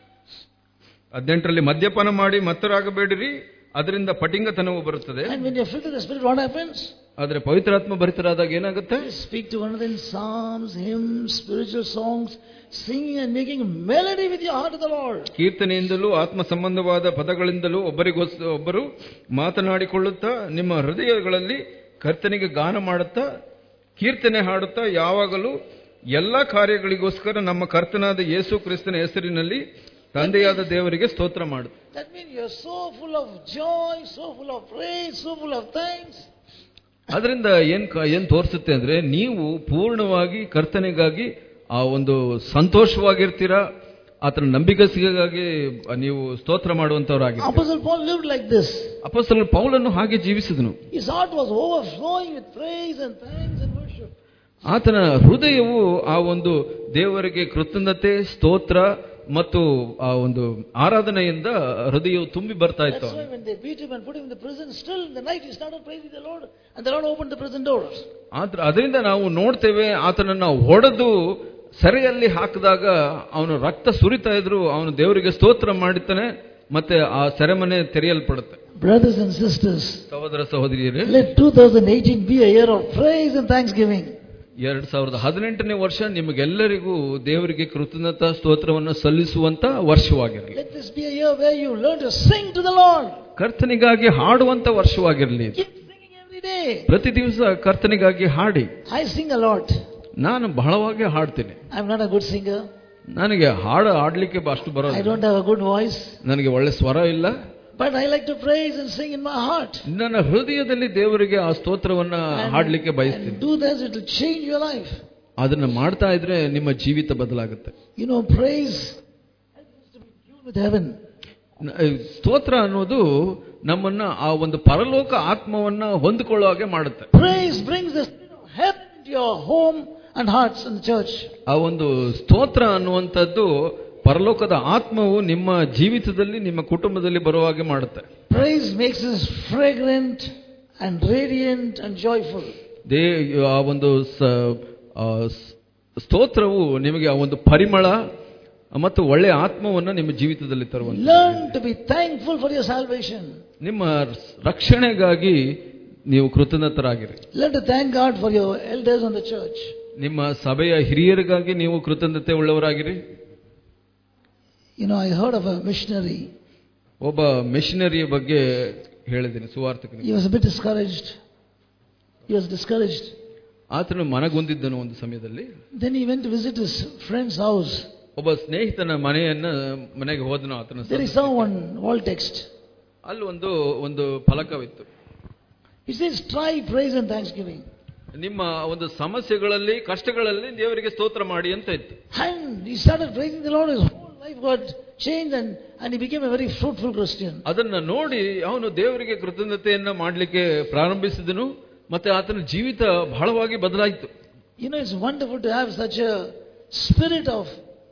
ಹದಿನೆಂಟರಲ್ಲಿ ಮದ್ಯಪಾನ ಮಾಡಿ ಮತ್ತರಾಗಬೇಡಿರಿ ಅದರಿಂದ ಪಟಿಂಗತನವು ಬರುತ್ತದೆ And when you're filled with the Spirit, what happens? ಆದ್ರೆ ಪವಿತ್ರಾತ್ಮ ಭರಿತರಾದಾಗ ಏನಾಗುತ್ತೆ You speak to one another in psalms, hymns, spiritual songs, singing and making melody with your heart to the Lord. ಕೀರ್ತನೆಯಿಂದಲೂ ಆತ್ಮ ಸಂಬಂಧವಾದ ಪದಗಳಿಂದಲೂ ಒಬ್ಬರಿಗೋಸ್ ಒಬ್ಬರು ಮಾತನಾಡಿಕೊಳ್ಳುತ್ತಾ ನಿಮ್ಮ ಹೃದಯಗಳಲ್ಲಿ ಕರ್ತನಿಗೆ ಗಾನ ಮಾಡುತ್ತಾ ಕೀರ್ತನೆ ಹಾಡುತ್ತಾ ಯಾವಾಗಲೂ ಎಲ್ಲ ಕಾರ್ಯಗಳಿಗೋಸ್ಕರ ನಮ್ಮ ಕರ್ತನಾದ ಯೇಸು ಕ್ರಿಸ್ತನ ಹೆಸರಿನಲ್ಲಿ ತಂದೆಯಾದ ದೇವರಿಗೆ ಸ್ತೋತ್ರ ಮಾಡು That means you're so full of joy, so full of praise, so full of thanks. ಅದರಿಂದ ಏನ್ ಕ- ಏನ್ ತೋರಿಸುತ್ತೆ ಅಂದ್ರೆ ನೀವು ಪೂರ್ಣವಾಗಿ ಕರ್ತನೆಗಾಗಿ ಆ ಒಂದು ಸಂತೋಷವಾಗಿರ್ತೀರಾ ಆತನ ನಂಬಿಕೆಗಾಗಿ ನೀವು ಸ್ತೋತ್ರ ಮಾಡುವಂತವರಾಗಿರ್ತೀರ Apostle Paul lived like this. ಅಪಸ್ತಲ ಪೌಲನ್ನು ಹಾಗೆ ಜೀವಿಸಿದನು His heart was overflowing with praise and thanks and worship. ಆತನ ಹೃದಯವು ಆ ಒಂದು ದೇವರಿಗೆ ಕೃತಜ್ಞತೆ ಸ್ತೋತ್ರ ಮತ್ತು ಆ ಒಂದು ಆರಾಧನೆಯಿಂದ ಹೃದಯವು ತುಂಬಿ ಬರ್ತಾ That's ಇತ್ತು why when they beat him and put him in the prison, still in the night he started praising the Lord, and the Lord opened the prison doors. ಆದ್ರ ಅದರಿಂದ ನಾವು ನೋಡ್ತೇವೆ ಆತನನ್ನ ಹೊಡೆದು ಸೆರೆಯಲ್ಲಿ ಹಾಕಿದಾಗ ಅವನು ರಕ್ತ ಸುರಿತಾ ಇದ್ರು ಅವನು ದೇವರಿಗೆ ಸ್ತೋತ್ರ ಮಾಡುತ್ತಾನೆ ಮತ್ತೆ ಆ ಸೆರೆಮನೆ ತೆರೆಯಲ್ಪಡುತ್ತೆ Brothers and sisters, ಸಹೋದರ ಸಹೋದರಿಯರೇ let 2018 be a year of praise and thanksgiving. ಎರಡ್ ಸಾವಿರದ ಹದಿನೆಂಟನೇ ವರ್ಷ ನಿಮಗೆಲ್ಲರಿಗೂ ದೇವರಿಗೆ ಕೃತಜ್ಞತಾ ಸ್ತೋತ್ರವನ್ನು ಸಲ್ಲಿಸುವಂತ ವರ್ಷವಾಗಿರಲಿ Let this be a year where you learn to sing to the Lord. ಕರ್ತನಿಗಾಗಿ ಹಾಡುವಂತ ವರ್ಷವಾಗಿರಲಿ Keep singing every day. ಪ್ರತಿ ದಿವಸ ಕರ್ತನಿಗಾಗಿ ಹಾಡಿ I sing a lot. ನಾನು ಬಹಳವಾಗಿ ಹಾಡ್ತೇನೆ I'm not a good singer. ನನಗೆ ಹಾಡು ಹಾಡ್ಲಿಕ್ಕೆ ಅಷ್ಟು I ಬರೋದು don't have a good voice. ನನಗೆ ಒಳ್ಳೆ ಸ್ವರ ಇಲ್ಲ But I like to praise and sing in my heart. ನನ್ನ ಹೃದಯದಲ್ಲಿ ದೇವರಿಗೆ ಆ ಸ್ತೋತ್ರವನ್ನ And- ಹಾಡ್ಲಿಕ್ಕೆ And ಬಯಸ್ತೀನಿ do this, it will change your life. ಅದನ್ನ ಮಾಡ್ತಾ ಇದ್ರೆ ನಿಮ್ಮ ಜೀವಿತ ಬದಲಾಗುತ್ತೆ You know, praise helps us to be tuned with heaven. ನ- ಸ್ತೋತ್ರ ಅನ್ನೋದು ನಮ್ಮನ್ನ ಆ ಒಂದು ಪರಲೋಕ ಆತ್ಮವನ್ನ ಹೊಂದಿಕೊಳ್ಳೋ ಹಾಗೆ ಮಾಡುತ್ತೆ Praise brings the spirit of heaven into your home and hearts in the church. ಆ ಒಂದು ಸ್ತೋತ್ರ ಅನ್ನುವಂಥದ್ದು ಪರಲೋಕದ ಆತ್ಮವು ನಿಮ್ಮ ಜೀವಿತದಲ್ಲಿ ನಿಮ್ಮ ಕುಟುಂಬದಲ್ಲಿ ಬರುವ ಹಾಗೆ ಮಾಡುತ್ತೆ Praise makes us fragrant and radiant and joyful. ದೇ ಆ ಒಂದು ಸ- ಆ ಸ್- ಸ್ತೋತ್ರವು ನಿಮಗೆ ಆ ಒಂದು ಪರಿಮಳ ಮತ್ತು ಒಳ್ಳೆಯ ಆತ್ಮವನ್ನು ನಿಮ್ಮ ಜೀವಿತದಲ್ಲಿ ತರುವಂತ Learn to be thankful for your salvation. ನಿಮ್ಮ ರಕ್ಷಣೆಗಾಗಿ ನೀವು ಕೃತಜ್ಞತರಾಗಿರಿ Learn to thank God for your elders on the church. ನಿಮ್ಮ ಸಭೆಯ ಹಿರಿಯರಿಗಾಗಿ ನೀವು ಕೃತಜ್ಞತೆ ಉಳ್ಳವರಾಗಿರಿ You know, I heard of a missionary. ಒಬ್ಬ ಮಿಷನರಿಯ ಬಗ್ಗೆ ಹೇಳಿದ್ದೀನಿ ಸುವಾರ್ಥಕನಿಗೆ He was a bit discouraged. He was discouraged. ಆತನು ಮನಗೊಂದಿದ್ದನು ಒಂದು ಸಮಯದಲ್ಲಿ Then he went to visit his friend's house. ಒಬ್ಬ ಸ್ನೇಹಿತನ ಮನೆಯನ್ನ ಮನೆಗೆ ಹೋದನು ಆತನ There he ಸಹ. saw one wall text. ಅಲ್ಲಿ ಒಂದು ಒಂದು ಫಲಕವಿತ್ತು He says, try praise and thanksgiving. ನಿಮ್ಮ ಒಂದು ಸಮಸ್ಯೆಗಳಲ್ಲಿ ಕಷ್ಟಗಳಲ್ಲಿ ದೇವರಿಗೆ ಸ್ತೋತ್ರ ಮಾಡಿ ಅಂತ ಇತ್ತು And he started praising the Lord. His whole life got changed and, and he became a very fruitful Christian. ಅದನ್ನ ನೋಡಿ ಅವನು ದೇವರಿಗೆ ಕೃತಜ್ಞತೆಯನ್ನ ಮಾಡಲಿಕ್ಕೆ ಪ್ರಾರಂಭಿಸಿದನು ಮತ್ತೆ ಆತನ ಜೀವಿತ ಬಹಳವಾಗಿ ಬದಲಾಯಿತು You know, it's wonderful to have such a spirit of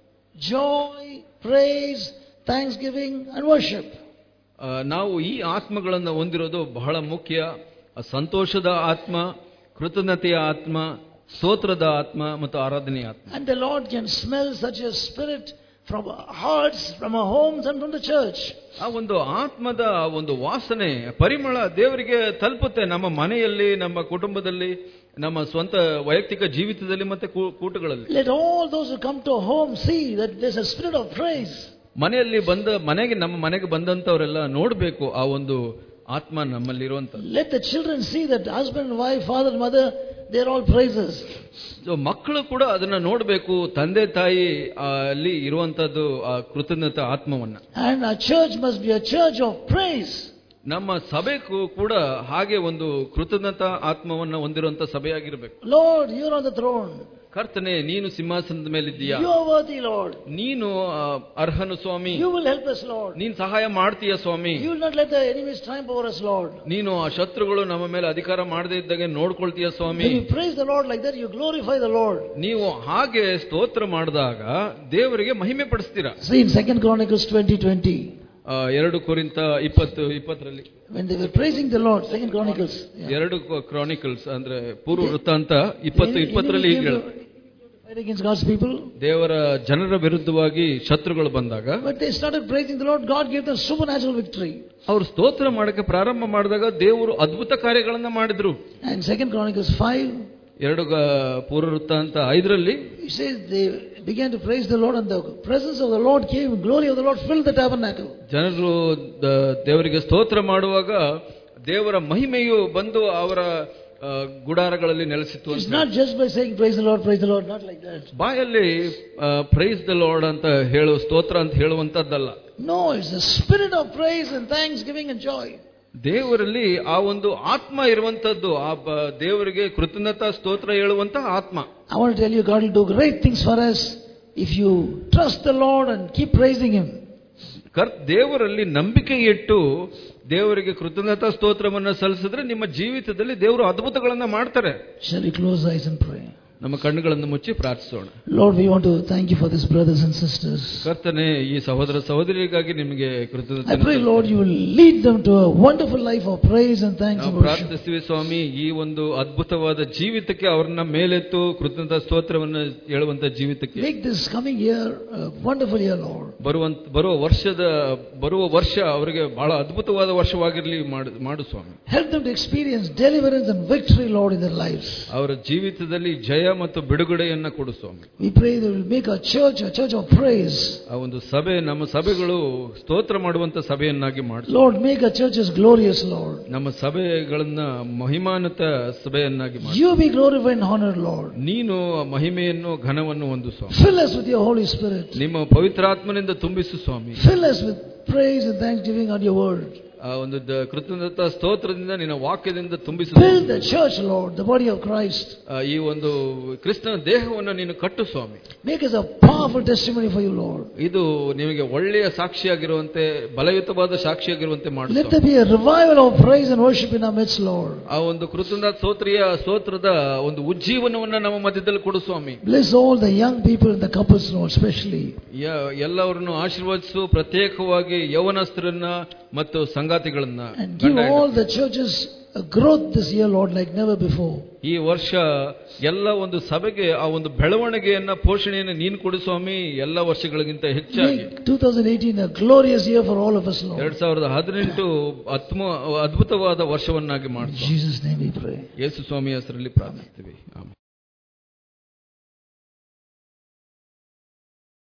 joy, praise, thanksgiving, and worship. ಆ, ನಾವು ಈ ಆತ್ಮಗಳನ್ನು ಹೊಂದಿರೋದು ಬಹಳ ಮುಖ್ಯ ಆ ಸಂತೋಷದ ಆತ್ಮ ಕೃತಜ್ಞತೆಯ ಆತ್ಮ ಸ್ತೋತ್ರದ ಆತ್ಮ ಮತ್ತು ಆರಾಧನೆಯ ಆತ್ಮ And the Lord can smell such a spirit from our hearts, from our homes, and from the church. ಆ ಒಂದು ಆತ್ಮದ ಒಂದು ವಾಸನೆ ಪರಿಮಳ ದೇವರಿಗೆ ತಲುಪುತ್ತೆ ನಮ್ಮ ಮನೆಯಲ್ಲಿ ನಮ್ಮ ಕುಟುಂಬದಲ್ಲಿ ನಮ್ಮ ಸ್ವಂತ ವೈಯಕ್ತಿಕ ಜೀವಿತದಲ್ಲಿ ಮತ್ತೆ ಕೂ- ಕೂಟಗಳಲ್ಲಿ Let all those who come to a home see that there's a spirit of praise. ಮನೆಯಲ್ಲಿ ಬಂದ ಮನೆಗೆ ನಮ್ಮ ಮನೆಗೆ ಬಂದಂತವರೆಲ್ಲ ನೋಡಬೇಕು ಆ ಒಂದು ಆತ್ಮ ನಮ್ಮಲ್ಲಿರುವಂತದ್ದು Let the children see that husband, wife, father, mother, they're all praisers. So ಮಕ್ಕಳು ಕೂಡ ಅದನ್ನ ನೋಡಬೇಕು ತಂದೆ ತಾಯಿ ಆ, ಅಲ್ಲಿ ಇರುವಂತದ್ದು ಆ ಕೃತಜ್ಞತ ಆತ್ಮವನ್ನ And our church must be a church of praise. ನಮ್ಮ ಸಭೆಗೂ ಕೂಡ ಹಾಗೆ ಒಂದು ಕೃತಜ್ಞತಾ ಆತ್ಮವನ್ನ ಹೊಂದಿರುವಂತ ಸಭೆಯಾಗಿರ್ಬೇಕು Lord, you're on the throne. ಕರ್ತನೆ ನೀನು ಸಿಂಹಾಸನದ ಮೇಲಿದ್ದೀಯಾ You are worthy, Lord. ನೀನು ಆ, ಅರ್ಹನು ಸ್ವಾಮಿ You will help us, Lord. ನೀನ್ ಸಹಾಯ ಮಾಡ್ತೀಯ ಸ್ವಾಮಿ You will not let the enemies triumph over us, Lord. ನೀನು ಆ ಶತ್ರುಗಳು ನಮ್ಮ ಮೇಲೆ ಅಧಿಕಾರ ಮಾಡದೇ ಇದ್ದಾಗೆ ನೋಡ್ಕೊಳ್ತೀಯ ಸ್ವಾಮಿ When you praise the Lord like that, you glorify the Lord. ನೀವು ಹಾಗೆ ಸ್ತೋತ್ರ ಮಾಡಿದಾಗ ದೇವರಿಗೆ ಮಹಿಮೆ ಪಡಿಸ್ತೀರಾ See in 2 Chronicles 20:20, ಆ, ಎರಡು ಕುರಿತ ಇಪ್ಪತ್ತು ಇಪ್ಪತ್ತರಲ್ಲಿ when they were praising the Lord, 2 Chronicles. yeah. ಎರಡು ಕ್ರಾನಿಕಲ್ಸ್ ಅಂದ್ರೆ ಪೂರ್ವ ವೃತ್ತಾಂತ ಇಪ್ಪತ್ತು Enemy ಇಪ್ಪತ್ತರಲ್ಲಿ came ಹೀಗೆ to fight against God's people, ದೇವರ ಜನರ ವಿರುದ್ಧವಾಗಿ ಶತ್ರುಗಳು ಬಂದಾಗ but they started praising the Lord. God gave them supernatural victory. ಅವರು ಸ್ತೋತ್ರ ಮಾಡಕ್ಕೆ ಪ್ರಾರಂಭ ಮಾಡಿದಾಗ ದೇವರು ಅದ್ಭುತ ಕಾರ್ಯಗಳನ್ನ ಮಾಡಿದ್ರು And 2 Chronicles 5, ಎರಡು ಗ- ಪೂರ್ವ ವೃತ್ತಾಂತ ಐದರಲ್ಲಿ He says they began to praise the Lord, and the presence of the Lord came, glory of the Lord filled the tabernacle. ಜನರು ದ- ದೇವರಿಗೆ ಸ್ತೋತ್ರ ಮಾಡುವಾಗ ದೇವರ ಮಹಿಮೆಯು ಬಂದು ಅವರ ಆ, ಗುಡಾರಗಳಲ್ಲಿ ನೆಲೆಸಿತ್ತು It's ಅಂತ not just by saying praise the Lord, praise the Lord, not like that. ಬಾಯಲ್ಲಿ ಪ್ರೈಸ್ ದ ಲಾರ್ಡ್ ಅಂತ ಹೇಳು ಸ್ತೋತ್ರ ಅಂತ ಹೇಳುವಂತದ್ದಲ್ಲ No, it's the spirit of praise and thanksgiving and joy. ದೇವರಲ್ಲಿ ಆ ಒಂದು ಆತ್ಮ ಇರುವಂತದ್ದು ಆ ಬ- ದೇವರಿಗೆ ಕೃತಜ್ಞತಾ ಸ್ತೋತ್ರ ಹೇಳುವಂತ ಆತ್ಮ I want to tell you, God will do great things for us if you trust the Lord and keep praising Him. ಕರ್ ದೇವರಲ್ಲಿ ನಂಬಿಕೆ ಇಟ್ಟು ದೇವರಿಗೆ ಕೃತಜ್ಞತಾ ಸ್ತೋತ್ರವನ್ನ ಸಲ್ಲಿಸಿದ್ರೆ ನಿಮ್ಮ ಜೀವಿತದಲ್ಲಿ ದೇವರು ಅದ್ಭುತಗಳನ್ನ ಮಾಡ್ತಾರೆ Shall we close our eyes and pray? ನಮ್ಮ ಕಣ್ಣುಗಳನ್ನು ಮುಚ್ಚಿ ಪ್ರಾರ್ಥಿಸೋಣ Lord, we want to thank you for these brothers and sisters. ಕರ್ತನೆ ಈ ಸಹೋದರ ಸಹೋದರಿಗಾಗಿ ನಿಮಗೆ I pray, ಕೃತಜ್ಞತೆ Lord, you will lead them to a wonderful life of praise and thanks ನಾವು and worship. ಪ್ರಾರ್ಥಿಸ್ತೀವಿ ಸ್ವಾಮಿ ಈ ಒಂದು ಅದ್ಭುತವಾದ ಜೀವಿತಕ್ಕೆ ಅವ್ರನ್ನ ಮೇಲೆತ್ತು ಕೃತಜ್ಞತಾ ಸ್ತೋತ್ರವನ್ನ ಹೇಳುವಂತ ಜೀವಿತಕ್ಕೆ Make this coming year a wonderful year, Lord. ಬರುವಂತ ಬರುವ ವರ್ಷದ ಬರುವ ವರ್ಷ ಅವರಿಗೆ ಬಹಳ ಅದ್ಭುತವಾದ ವರ್ಷವಾಗಿರ್ಲಿ ಮಾಡು ಮಾಡು ಸ್ವಾಮಿ Help them to experience deliverance and victory, Lord, in their lives. ಅವರ ಜೀವಿತದಲ್ಲಿ ಜಯ ಮತ್ತು ಬಿಡುಗಡೆಯನ್ನ ಕೊಡು ಸ್ವಾಮಿ We pray that we will make our church a church of praise. ಆ ಒಂದು ಸಭೆ ನಮ್ಮ ಸಭೆಗಳು ಸ್ತೋತ್ರ ಮಾಡುವಂತ ಸಭೆಯನ್ನಾಗಿ ಮಾಡು Lord, make our churches glorious, Lord. ನಮ್ಮ ಸಭೆಗಳನ್ನ ಮಹಿಮಾನತ ಸಭೆಯನ್ನಾಗಿ ಮಾಡು You be glorified and honored, Lord. ನೀನು ಮಹಿಮೆಯನ್ನು ಘನವನ್ನು ಒಂದು ಸ್ವಾಮಿ Fill us with your Holy Spirit. ನಿಮ್ಮ ಪವಿತ್ರಾತ್ಮನಿಂದ ತುಂಬಿಸು ಸ್ವಾಮಿ Fill us with praise and thanksgiving on your word. ಆ ಒಂದು ದ- ಕೃತಜ್ಞತಾ ಸ್ತೋತ್ರದಿಂದ ನಿನ್ನ ವಾಕ್ಯದಿಂದ ತುಂಬಿಸು Fill the church, Lord, the body of Christ. ಆ, ಈ ಒಂದು ಕ್ರಿಸ್ತನ ದೇಹವನ್ನು ನೀನು ಕಟ್ಟು ಸ್ವಾಮಿ Make us a powerful testimony for you, Lord. ಇದು ನಿಮಗೆ ಒಳ್ಳೆಯ ಸಾಕ್ಷಿಯಾಗಿರುವಂತೆ ಬಲಯುತವಾದ ಸಾಕ್ಷಿಯಾಗಿರುವಂತೆ ಮಾಡು Let Swami. there be a revival of praise and worship in our midst, Lord. ಆ ಒಂದು ಕೃತಜ್ಞ ಸ್ತೋತ್ರಿಯ ಸ್ತೋತ್ರದ ಒಂದು ಉಜ್ಜೀವನವನ್ನ ನಮ್ಮ ಮಧ್ಯದಲ್ಲಿ ಕೊಡು ಸ್ವಾಮಿ Bless all the young people and the couples, Lord, especially. ಯ- ಎಲ್ಲವರನ್ನು ಆಶೀರ್ವದಿಸು ಪ್ರತ್ಯೇಕವಾಗಿ ಯೌವನಸ್ಥರನ್ನ ಮತ್ತು ಸಂಗಾತಿಗಳನ್ನ And give ಗಂಡ all the churches a growth this year, Lord, like never before. ಈ ವರ್ಷ ಎಲ್ಲ ಒಂದು ಸಭೆಗೆ ಆ ಒಂದು ಬೆಳವಣಿಗೆಯನ್ನ ಪೋಷಣೆಯನ್ನು ನೀನು ಕೊಡು ಸ್ವಾಮಿ ಎಲ್ಲ ವರ್ಷಗಳಿಗಿಂತ ಹೆಚ್ಚಾಗಿ Make 2018 a glorious year for all of us, Lord. ಎರಡ್ ಸಾವಿರದ ಹದಿನೆಂಟು ಆತ್ಮ ಅದ್ಭುತವಾದ ವರ್ಷವನ್ನಾಗಿ In ಮಾಡ್ತೀವಿ Jesus' name we pray. ಯೇಸು ಸ್ವಾಮಿ ಹೆಸರಲ್ಲಿ ಪ್ರಾರ್ಥಿಸ್ತೀವಿ ಆಮೇಲೆ